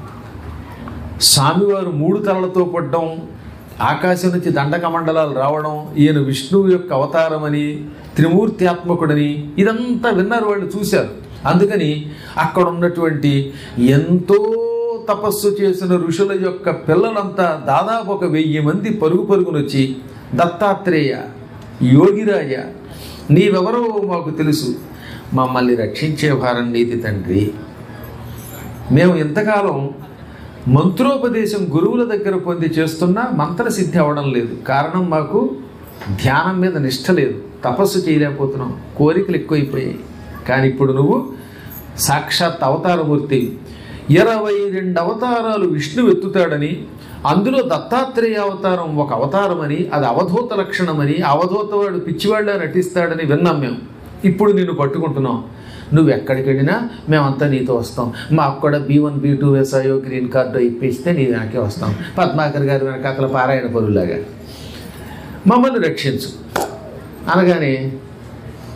స్వామివారు మూడు తలలతో పడ్డం ఆకాశం నుంచి దండకమండలాలు రావడం ఈయన విష్ణువు యొక్క అవతారమని త్రిమూర్త్యాత్మకుడని ఇదంతా విన్నారు వాళ్ళు చూశారు అందుకని అక్కడ ఉన్నటువంటి ఎంతో తపస్సు చేసిన ఋషుల యొక్క పిల్లలంతా దాదాపు ఒక వెయ్యి మంది పరుగు పరుగునొచ్చి దత్తాత్రేయ యోగిరాజ నీవెవరో మాకు తెలుసు మమ్మల్ని రక్షించే భారం నీతి తండ్రి మేము ఇంతకాలం మంత్రోపదేశం గురువుల దగ్గర పొంది చేస్తున్నా మంత్రసిద్ధి అవ్వడం లేదు కారణం మాకు ధ్యానం మీద నిష్ట లేదు తపస్సు చేయలేకపోతున్నాం కోరికలు ఎక్కువైపోయాయి కానీ ఇప్పుడు నువ్వు సాక్షాత్ అవతారమూర్తి ఇరవై రెండు అవతారాలు విష్ణు ఎత్తుతాడని అందులో దత్తాత్రేయ అవతారం ఒక అవతారమని అది అవధూత లక్షణమని అవధూత వాడు పిచ్చివాళ్ళ నటిస్తాడని విన్నాం మేము ఇప్పుడు నిన్ను పట్టుకుంటున్నాం నువ్వు ఎక్కడికి వెళ్ళినా మేమంతా నీతో వస్తాం మాకు కూడా బీ వన్ బీ టూ వేసాయో గ్రీన్ కార్డు ఇప్పిస్తే నీ వెనకే వస్తాం పద్మాకర్ గారి వెనకాతల పారాయణ పరులాగా మమ్మల్ని రక్షించు అనగానే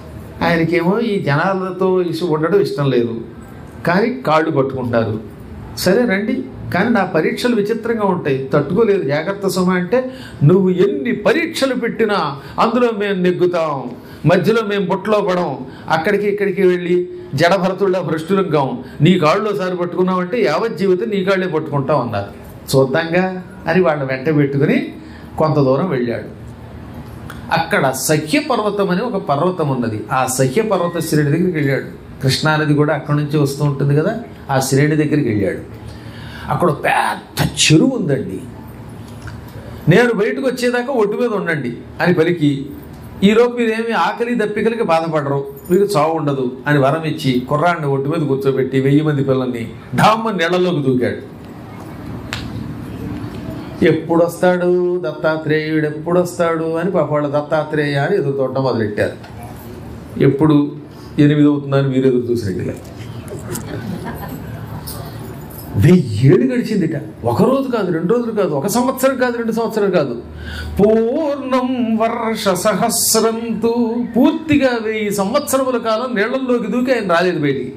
ఆయనకేమో ఈ జనాలతో ఇసు ఉండడం ఇష్టం లేదు కానీ కాళ్ళు పట్టుకుంటారు సరే రండి కానీ నా పరీక్షలు విచిత్రంగా ఉంటాయి తట్టుకోలేదు జాగ్రత్త సుమ అంటే నువ్వు ఎన్ని పరీక్షలు పెట్టినా అందులో మేము నెగ్గుతాం మధ్యలో మేము బుట్టలో పడం అక్కడికి ఇక్కడికి వెళ్ళి జడభరతుల్లో భ్రష్టులంగాం నీ కాళ్ళు ఒకసారి పట్టుకున్నావంటే యావత్ జీవితం నీ కాళ్ళే పట్టుకుంటాం అన్నారు చూద్దాంగా అని వాళ్ళని వెంట పెట్టుకుని కొంత దూరం వెళ్ళాడు అక్కడ సహ్య పర్వతం అని ఒక పర్వతం ఉన్నది ఆ సహ్య పర్వత శ్రేణి దగ్గరికి వెళ్ళాడు కృష్ణానది కూడా అక్కడి నుంచి వస్తూ ఉంటుంది కదా ఆ శ్రేణి దగ్గరికి వెళ్ళాడు అక్కడ ఒక పెద్ద చెరువు ఉందండి నేను బయటకు వచ్చేదాకా ఒడ్డు మీద ఉండండి అని పలికి ఈలోపు మీరేమి ఆకలి దప్పికలకి బాధపడరు మీకు చావు ఉండదు అని వరం ఇచ్చి కుర్రాడిని ఒడ్డు మీద కూర్చోబెట్టి వెయ్యి మంది పిల్లల్ని ఢామ్మని నీళ్ళలోకి దూకాడు ఎప్పుడు వస్తాడు దత్తాత్రేయుడు ఎప్పుడు వస్తాడు అని పాప వాళ్ళ దత్తాత్రేయ అని ఎదురు చూడటం మొదలెట్టారు ఎప్పుడు ఎనిమిది అవుతుందని మీరు ఎదురు చూసినట్టుగా వెయ్యేళ్ళు గడిచిందిట ఒక రోజు కాదు రెండు రోజులు కాదు ఒక సంవత్సరం కాదు రెండు సంవత్సరం కాదు పూర్ణం వర్ష సహస్రంతు పూర్తిగా వెయ్యి సంవత్సరముల కాలం నీళ్లలోకి దూకి ఆయన రాలేదు బయటికి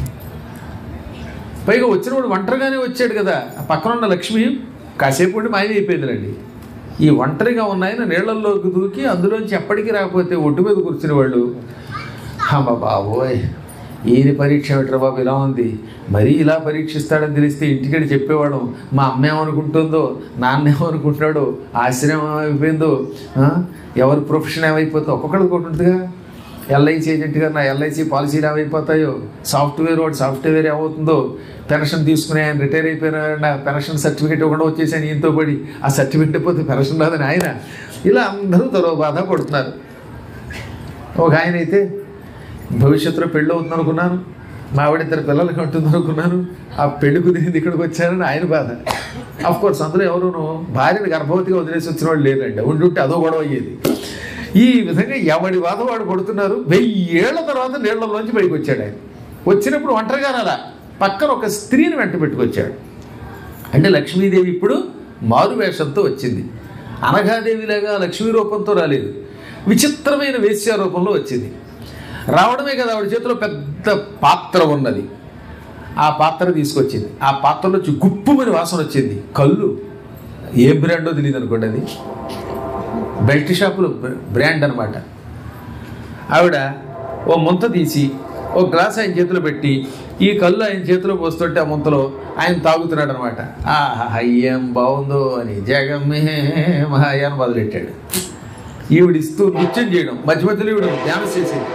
పైగా వచ్చినప్పుడు ఒంటరిగానే వచ్చాడు కదా ఆ పక్కన ఉన్న లక్ష్మి కాసేపు ఉండి మాయమైపోయిందిలండి ఈ ఒంటరిగా ఉన్నాయన నీళ్లలోకి దూకి అందులోంచి ఎప్పటికీ రాకపోతే ఒడ్డు మీద కూర్చుని వాళ్ళు అమ్మ బాబోయ్ ఈయన పరీక్ష ఏమిట్రా బాబు ఇలా ఉంది మరీ ఇలా పరీక్షిస్తాడని తెలిస్తే ఇంటికెళ్ళి చెప్పేవాడు మా అమ్మ ఏమనుకుంటుందో నాన్న ఏమనుకుంటున్నాడో ఆశ్రమం ఏమైపోయిందో ఆ? ఎవరి ప్రొఫెషన్ ఏమైపోతుందో ఒక్కొక్కడికి ఒకటి ఉంటుందిగా ఎల్ఐసి ఏజెంట్గా నా ఎల్ఐసి పాలసీలు ఏమైపోతాయో సాఫ్ట్వేర్ వాడు సాఫ్ట్వేర్ ఏమవుతుందో పెన్షన్ తీసుకుని ఆయన రిటైర్ అయిపోయిన నా పెన్షన్ సర్టిఫికేట్ ఇవ్వకుండా వచ్చేసాను ఈయనతో పడి ఆ సర్టిఫికేట్ పోతే పెన్షన్ రాదని ఆయన ఇలా అందరూ తరో బాధ పడుతున్నారు ఒక ఆయన అయితే భవిష్యత్తులో పెళ్ళి అవుతుంది అనుకున్నాను మా ఆవిడ ఇద్దరు పిల్లలకి ఉంటుంది అనుకున్నాను ఆ పెళ్లి కుదిరింది ఇక్కడికి వచ్చానని ఆయన బాధ అఫ్ కోర్స్ అందులో ఎవరును భార్యను గర్భవతిగా వదిలేసి వచ్చిన వాళ్ళు లేదండి ఉండుంటే అదో గొడవ అయ్యేది ఈ విధంగా ఎవడి బాధ వాడు పడుతున్నారు వెయ్యేళ్ల తర్వాత నీళ్లలోంచి బయటకు వచ్చాడు ఆయన వచ్చినప్పుడు ఒంటరిగా రాలా పక్కన ఒక స్త్రీని వెంట పెట్టుకొచ్చాడు అంటే లక్ష్మీదేవి ఇప్పుడు మారు వేషంతో వచ్చింది అనఘాదేవిలాగా లక్ష్మీ రూపంతో రాలేదు విచిత్రమైన వేశ్య రూపంలో వచ్చింది రావడమే కదా ఆవిడ చేతిలో పెద్ద పాత్ర ఉన్నది ఆ పాత్ర తీసుకొచ్చింది ఆ పాత్రలో వచ్చి గుప్పుమని వాసన వచ్చింది కళ్ళు ఏ బ్రాండో తెలియదు అనుకోండి అది బెల్ట్ షాపులో బ్ర- బ్రాండ్ అనమాట ఆవిడ ఓ ముంత తీసి ఓ గ్లాస్ ఆయన చేతిలో పెట్టి ఈ కళ్ళు ఆయన చేతిలో పోస్తుంటే ఆ ముంతలో ఆయన తాగుతున్నాడు అనమాట ఆహా ఏం బాగుందో అని జగమే మహాయ అని మొదలెట్టాడు ఈవిడ ఇస్తూ నృత్యం చేయడం మధ్య మధ్యలో ఈవిడ ధ్యానం చేసేది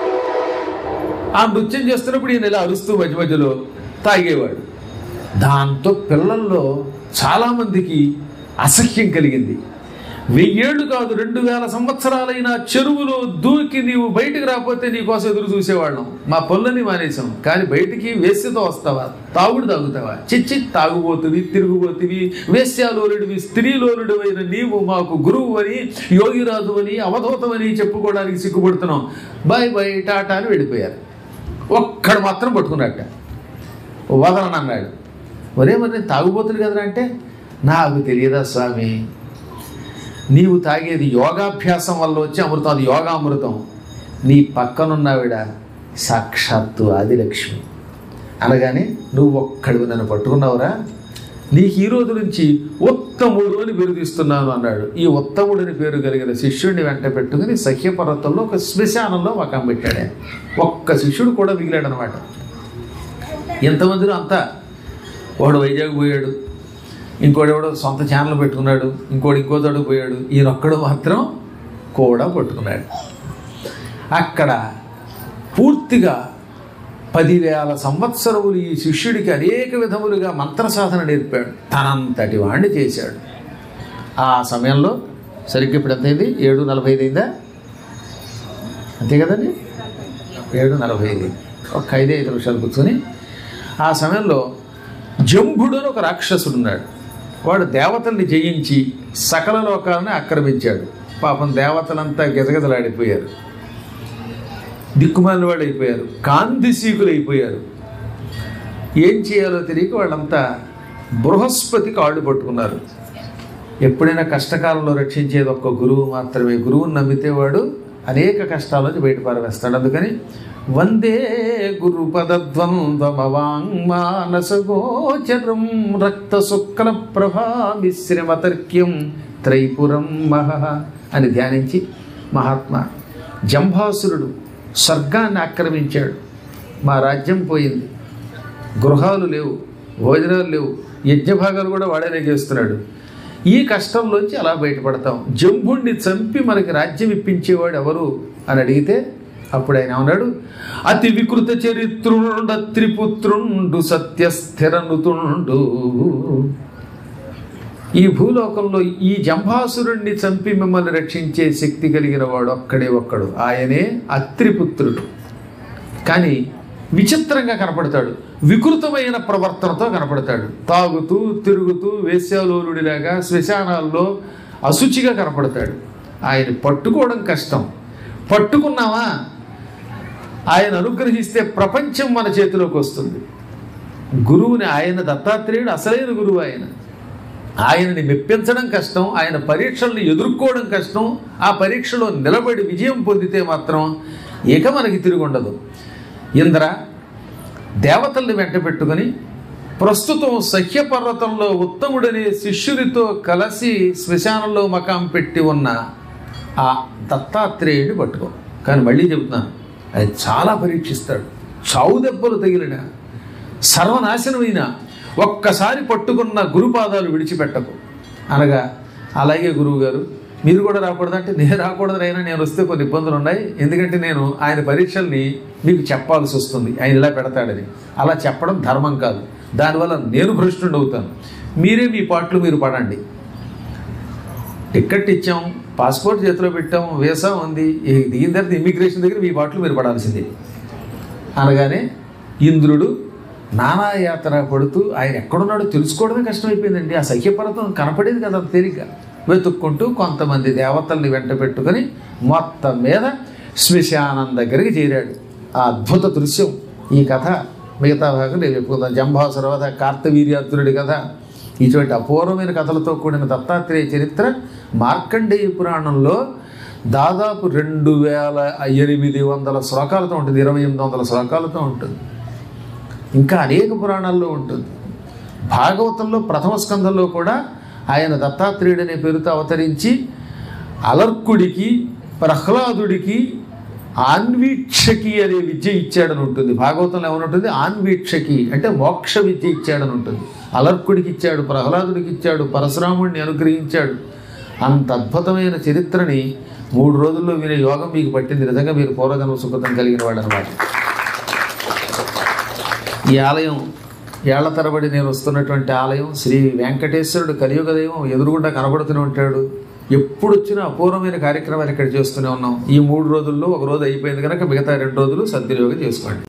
ఆ నృత్యం చేస్తున్నప్పుడు ఈయన ఇలా అరుస్తూ మధ్య మధ్యలో తాగేవాడు దాంతో పిల్లల్లో చాలామందికి అసహ్యం కలిగింది వెయ్యేళ్ళు కాదు రెండు వేల సంవత్సరాలైన చెరువులో దూకి నీవు బయటికి రాకపోతే నీకోసం ఎదురు చూసేవాళ్ళం మా పనులని మానేసాం కానీ బయటికి వేస్యతో వస్తావా తాగుడు తాగుతావా చిచ్చి తాగుబోతువి తిరుగుబోతువి వేశ్యాలోలుడివి స్త్రీలోలుడు అయిన నీవు మాకు గురువు అని యోగిరాజు అని అవధూతమని చెప్పుకోవడానికి సిగ్గుపడుతున్నాం బాయ్ బాయ్ టాటా అని వెళ్ళిపోయారు ఒక్కడు మాత్రం పట్టుకున్నట్ట వదలను అన్నాడు ఒరే మరి నేను తాగుబోతులు కదరా అంటే నాకు తెలియదా స్వామి నీవు తాగేది యోగాభ్యాసం వల్ల వచ్చే అమృతం అది యోగామృతం నీ పక్కనున్నావిడ సాక్షాత్తు ఆదిలక్ష్మి అనగానే నువ్వు ఒక్కడివి నన్ను పట్టుకున్నావురా నీకు ఈ రోజు నుంచి ఉత్తముడు అని బిరుదిస్తున్నాను అన్నాడు ఈ ఉత్తముడిని పేరు కలిగిన శిష్యుడిని వెంట పెట్టుకుని సహ్యపర్వతంలో ఒక శ్మశానంలో మకం పెట్టాడు ఆయన. ఒక్క శిష్యుడు కూడా మిగిలాడు అనమాట ఎంతమందిలో అంతా వాడు వైజాగ్ పోయాడు ఇంకోటి ఎవడో సొంత ఛానల్ పెట్టుకున్నాడు ఇంకోటి ఇంకో తోడు పోయాడు ఈయనొక్కడు మాత్రం కూడా పట్టుకున్నాడు అక్కడ పూర్తిగా పదివేల సంవత్సరములు ఈ శిష్యుడికి అనేక విధములుగా మంత్ర సాధన నేర్పాడు తనంతటి వాడిని చేశాడు ఆ సమయంలో సరిగ్గా ఇప్పుడు ఎంత అయింది ఏడు నలభై ఐదు అయిందా అంతే కదండి ఏడు నలభై ఐదు ఒక ఐదు ఐదు నిమిషాలు కూర్చొని ఆ సమయంలో జంభుడు అని ఒక రాక్షసుడు ఉన్నాడు వాడు దేవతల్ని జయించి సకల లోకాలను ఆక్రమించాడు పాపం దేవతలంతా గజగజలాడిపోయారు దిక్కుమాలిన వాళ్ళు అయిపోయారు కాంతిసీకులు అయిపోయారు ఏం చేయాలో తెలియక వాళ్ళంతా బృహస్పతి కాళ్ళు పట్టుకున్నారు ఎప్పుడైనా కష్టకాలంలో రక్షించేది ఒక్క గురువు మాత్రమే గురువుని నమ్మితే వాడు అనేక కష్టాల నుంచి బయట పారవేస్తాడు అందుకని వందే గురు పదద్వంద్వమవాంగ్మానసగోచరం రక్త శుక్ల ప్రభా మిశ్రమతర్క్యం త్రైపురం మహ అని ధ్యానించి మహాత్మా జంభాసురుడు స్వర్గాన్ని ఆక్రమించాడు మా రాజ్యం పోయింది గృహాలు లేవు భోజనాలు లేవు యజ్ఞభాగాలు కూడా వాడే నెగేస్తున్నాడు ఈ కష్టంలోంచి అలా బయటపడతాం జంభుణ్ణి చంపి మనకి రాజ్యం ఇప్పించేవాడు ఎవరు అని అడిగితే అప్పుడు ఆయన అన్నాడు అతి వికృత చరిత్రుండ త్రిపుత్రుండు సత్యస్థిరనుతుండు ఈ భూలోకంలో ఈ జంభాసురుణ్ణి చంపి మిమ్మల్ని రక్షించే శక్తి కలిగిన వాడు ఒక్కడే ఒక్కడు ఆయనే అత్రిపుత్రుడు కానీ విచిత్రంగా కనపడతాడు వికృతమైన ప్రవర్తనతో కనపడతాడు తాగుతూ తిరుగుతూ వేశ్యాలోలుడిలాగా శ్మశానాల్లో అశుచిగా కనపడతాడు ఆయన పట్టుకోవడం కష్టం పట్టుకున్నావా ఆయన అనుగ్రహిస్తే ప్రపంచం మన చేతిలోకి వస్తుంది గురువుని ఆయన దత్తాత్రేయుడు అసలైన గురువు ఆయన ఆయనని మెప్పించడం కష్టం ఆయన పరీక్షల్ని ఎదుర్కోవడం కష్టం ఆ పరీక్షలో నిలబడి విజయం పొందితే మాత్రం ఇక మనకి తిరుగుండదు ఇంద్ర దేవతల్ని వెంట పెట్టుకుని ప్రస్తుతం సహ్యపర్వతంలో ఉత్తముడనే శిష్యుడితో కలిసి శ్మశానంలో మకాం పెట్టి ఉన్న ఆ దత్తాత్రేయుడిని పట్టుకో కానీ మళ్ళీ చెబుతున్నాను అది చాలా పరీక్షిస్తాడు చావు దెబ్బలు తగిలిన సర్వనాశనమైన ఒక్కసారి పట్టుకున్న గురుపాదాలు విడిచిపెట్టకు అనగా అలాగే గురువు గారు మీరు కూడా రాకూడదంటే నేను రాకూడదు అయినా నేను వస్తే కొన్ని ఇబ్బందులు ఉన్నాయి ఎందుకంటే నేను ఆయన పరీక్షల్ని మీకు చెప్పాల్సి వస్తుంది ఆయన ఇలా పెడతాడని అలా చెప్పడం ధర్మం కాదు దానివల్ల నేను భ్రష్టుడు అవుతాను మీరే మీ పాటలు మీరు పడండి టికెట్ ఇచ్చాం పాస్పోర్ట్ చేతిలో పెట్టాం వీసా ఉంది ఈ దిగిన తర్వాత ఇమిగ్రేషన్ దగ్గర మీ పాటలు మీరు పడాల్సిందే అనగానే ఇంద్రుడు నానాయాతన పడుతూ ఆయన ఎక్కడున్నాడో తెలుసుకోవడమే కష్టమైపోయిందండి ఆ సఖ్యపర్వతం కనపడేది కదా అంత తేలిక వెతుక్కుంటూ కొంతమంది దేవతల్ని వెంట పెట్టుకొని మొత్తం మీద శ్మశానం దగ్గరికి చేరాడు ఆ అద్భుత దృశ్యం ఈ కథ మిగతా భాగం నేను చెప్పుకుందాం జంభాసురవధ కార్తవీర్యార్జునుడి కథ ఇటువంటి అపూర్వమైన కథలతో కూడిన దత్తాత్రేయ చరిత్ర మార్కండేయ పురాణంలో దాదాపు రెండు వేల ఎనిమిది వందల శ్లోకాలతో ఉంటుంది ఇరవై ఎనిమిది వందల శ్లోకాలతో ఉంటుంది ఇంకా అనేక పురాణాల్లో ఉంటుంది భాగవతంలో ప్రథమ స్కంధంలో కూడా ఆయన దత్తాత్రేయుడు అనే పేరుతో అవతరించి అలర్కుడికి ప్రహ్లాదుడికి ఆన్వీక్షకి అనే విద్య ఇచ్చాడని ఉంటుంది భాగవతంలో ఏమనుంటుంది ఆన్వీక్షకి అంటే మోక్ష విద్య ఇచ్చాడని ఉంటుంది అలర్కుడికి ఇచ్చాడు ప్రహ్లాదుడికి ఇచ్చాడు పరశురాముడిని అనుగ్రహించాడు అంత అద్భుతమైన చరిత్రని మూడు రోజుల్లో వినే యోగం మీకు పట్టింది నిజంగా మీరు పూర్వజన్మ సుఖతం కలిగిన వాడు అనమాట ఈ ఆలయం ఏళ్ల తరబడి నేను వస్తున్నటువంటి ఆలయం శ్రీ వెంకటేశ్వరుడు కలియుగ దైవం ఎదురుగుండా కనబడుతూనే ఉంటాడు ఎప్పుడు వచ్చినా అపూర్వమైన కార్యక్రమాలు ఇక్కడ చేస్తూనే ఉన్నాం ఈ మూడు రోజుల్లో ఒక రోజు అయిపోయింది కనుక మిగతా రెండు రోజులు సద్వినియోగం చేసుకోండి